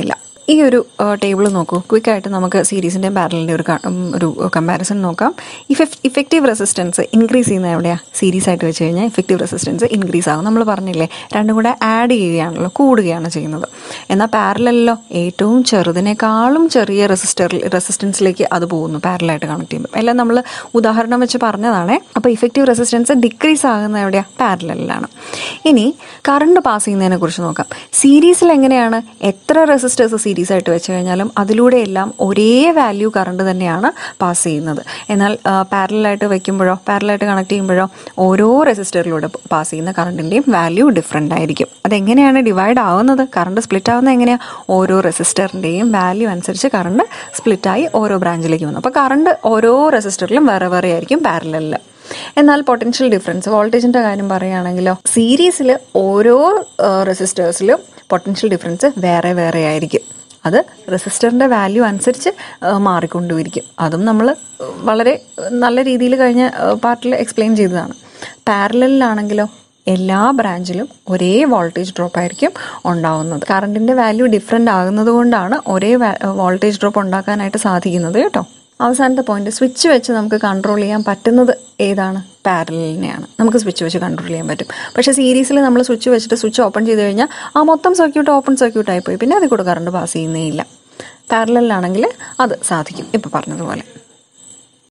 ഈ ഒരു ടേബിൾ നോക്കൂ ക്വിക്കായിട്ട് നമുക്ക് സീരീസിൻ്റെയും പാരലിൻ്റെ ഒരു ക- ഉം, ഒരു കമ്പാരിസൺ നോക്കാം ഇഫക്ട് ഇഫക്റ്റീവ് റെസിസ്റ്റൻസ് ഇൻക്രീസ് ചെയ്യുന്നത് എവിടെയാണ് സീരീസ് ആയിട്ട് വെച്ച് കഴിഞ്ഞാൽ ഇഫക്റ്റീവ് റെസിസ്റ്റൻസ് ഇൻക്രീസ് ആകും നമ്മൾ പറഞ്ഞില്ലേ രണ്ടും കൂടെ ആഡ് ചെയ്യുകയാണല്ലോ കൂടുകയാണ് ചെയ്യുന്നത് എന്നാൽ പാരലല്ലോ ഏറ്റവും ചെറുതിനേക്കാളും ചെറിയ റെസിസ്റ്റർ റെസിസ്റ്റൻസിലേക്ക് അത് പോകുന്നു പാരലായിട്ട് കണക്ട് ചെയ്യുമ്പോൾ എല്ലാം നമ്മൾ ഉദാഹരണം വെച്ച് പറഞ്ഞതാണേ അപ്പോൾ ഇഫക്റ്റീവ് റെസിസ്റ്റൻസ് ഡിക്രീസ് ആകുന്നത് എവിടെയാണ് പാരലിലാണ് ഇനി കറണ്ട് പാസ് ചെയ്യുന്നതിനെ കുറിച്ച് നോക്കാം സീരീസിൽ എങ്ങനെയാണ് എത്ര റെസിസ്റ്റേഴ്സ് സീരീസ് ആയിട്ട് വെച്ച് കഴിഞ്ഞാലും അതിലൂടെ എല്ലാം ഒരേ വാല്യൂ കറണ്ട് തന്നെയാണ് പാസ് ചെയ്യുന്നത് എന്നാൽ പാരലായിട്ട് വെക്കുമ്പോഴോ പാരലായിട്ട് കണക്ട് ചെയ്യുമ്പോഴോ ഓരോ റെസിസ്റ്ററിലൂടെ പാസ് ചെയ്യുന്ന കറണ്ടിൻ്റെയും വാല്യൂ ഡിഫറെൻ്റ് ആയിരിക്കും അതെങ്ങനെയാണ് ഡിവൈഡ് ആവുന്നത് കറണ്ട് സ്പ്ലിറ്റ് ആവുന്നത് എങ്ങനെയാണ് ഓരോ റെസിസ്റ്ററിൻ്റെയും വാല്യൂ അനുസരിച്ച് കറണ്ട് സ്പ്ലിറ്റായി ഓരോ ബ്രാഞ്ചിലേക്ക് വന്നു അപ്പോൾ കറണ്ട് ഓരോ റെസിസ്റ്ററിലും വേറെ വേറെ ആയിരിക്കും പാരലിൽ എന്നാൽ പൊട്ടൻഷ്യൽ ഡിഫറൻസ് വോൾട്ടേജിൻ്റെ കാര്യം പറയുകയാണെങ്കിലോ സീരീസിൽ ഓരോ റെസിസ്റ്റേഴ്സിലും പൊട്ടൻഷ്യൽ ഡിഫറൻസ് വേറെ വേറെ ആയിരിക്കും അത് റെസിസ്റ്ററിൻ്റെ വാല്യൂ അനുസരിച്ച് ആ, മാറിക്കൊണ്ടുമിരിക്കും അതും നമ്മൾ വളരെ നല്ല രീതിയിൽ കഴിഞ്ഞ പാർട്ടിൽ എക്സ്പ്ലെയിൻ ചെയ്തതാണ് പാരലിലാണെങ്കിലോ എല്ലാ ബ്രാഞ്ചിലും ഒരേ വോൾട്ടേജ് ഡ്രോപ്പ് ആയിരിക്കും ഉണ്ടാവുന്നത് കറണ്ടിൻ്റെ വാല്യൂ ഡിഫറെൻ്റ് ആകുന്നത് കൊണ്ടാണ് ഒരേ വോൾട്ടേജ് ഡ്രോപ്പ് ഉണ്ടാക്കാനായിട്ട് സാധിക്കുന്നത് കേട്ടോ അവസാനത്തെ പോയിന്റ് സ്വിച്ച് വെച്ച് നമുക്ക് കൺട്രോൾ ചെയ്യാൻ പറ്റുന്നത് ഏതാണ് പാരലിനെയാണ് നമുക്ക് സ്വിച്ച് വെച്ച് കൺട്രോൾ ചെയ്യാൻ പറ്റും പക്ഷേ സീരീസിൽ നമ്മൾ സ്വിച്ച് വെച്ചിട്ട് സ്വിച്ച് ഓപ്പൺ ചെയ്ത് കഴിഞ്ഞാൽ ആ മൊത്തം സർക്യൂട്ട് ഓപ്പൺ സർക്യൂട്ട് ആയിപ്പോയി പിന്നെ അതിൽ കൂടെ കറണ്ട് പാസ് ചെയ്യുന്നേ ഇല്ല പാരലിലാണെങ്കിൽ അത് സാധിക്കും ഇപ്പോൾ പറഞ്ഞതുപോലെ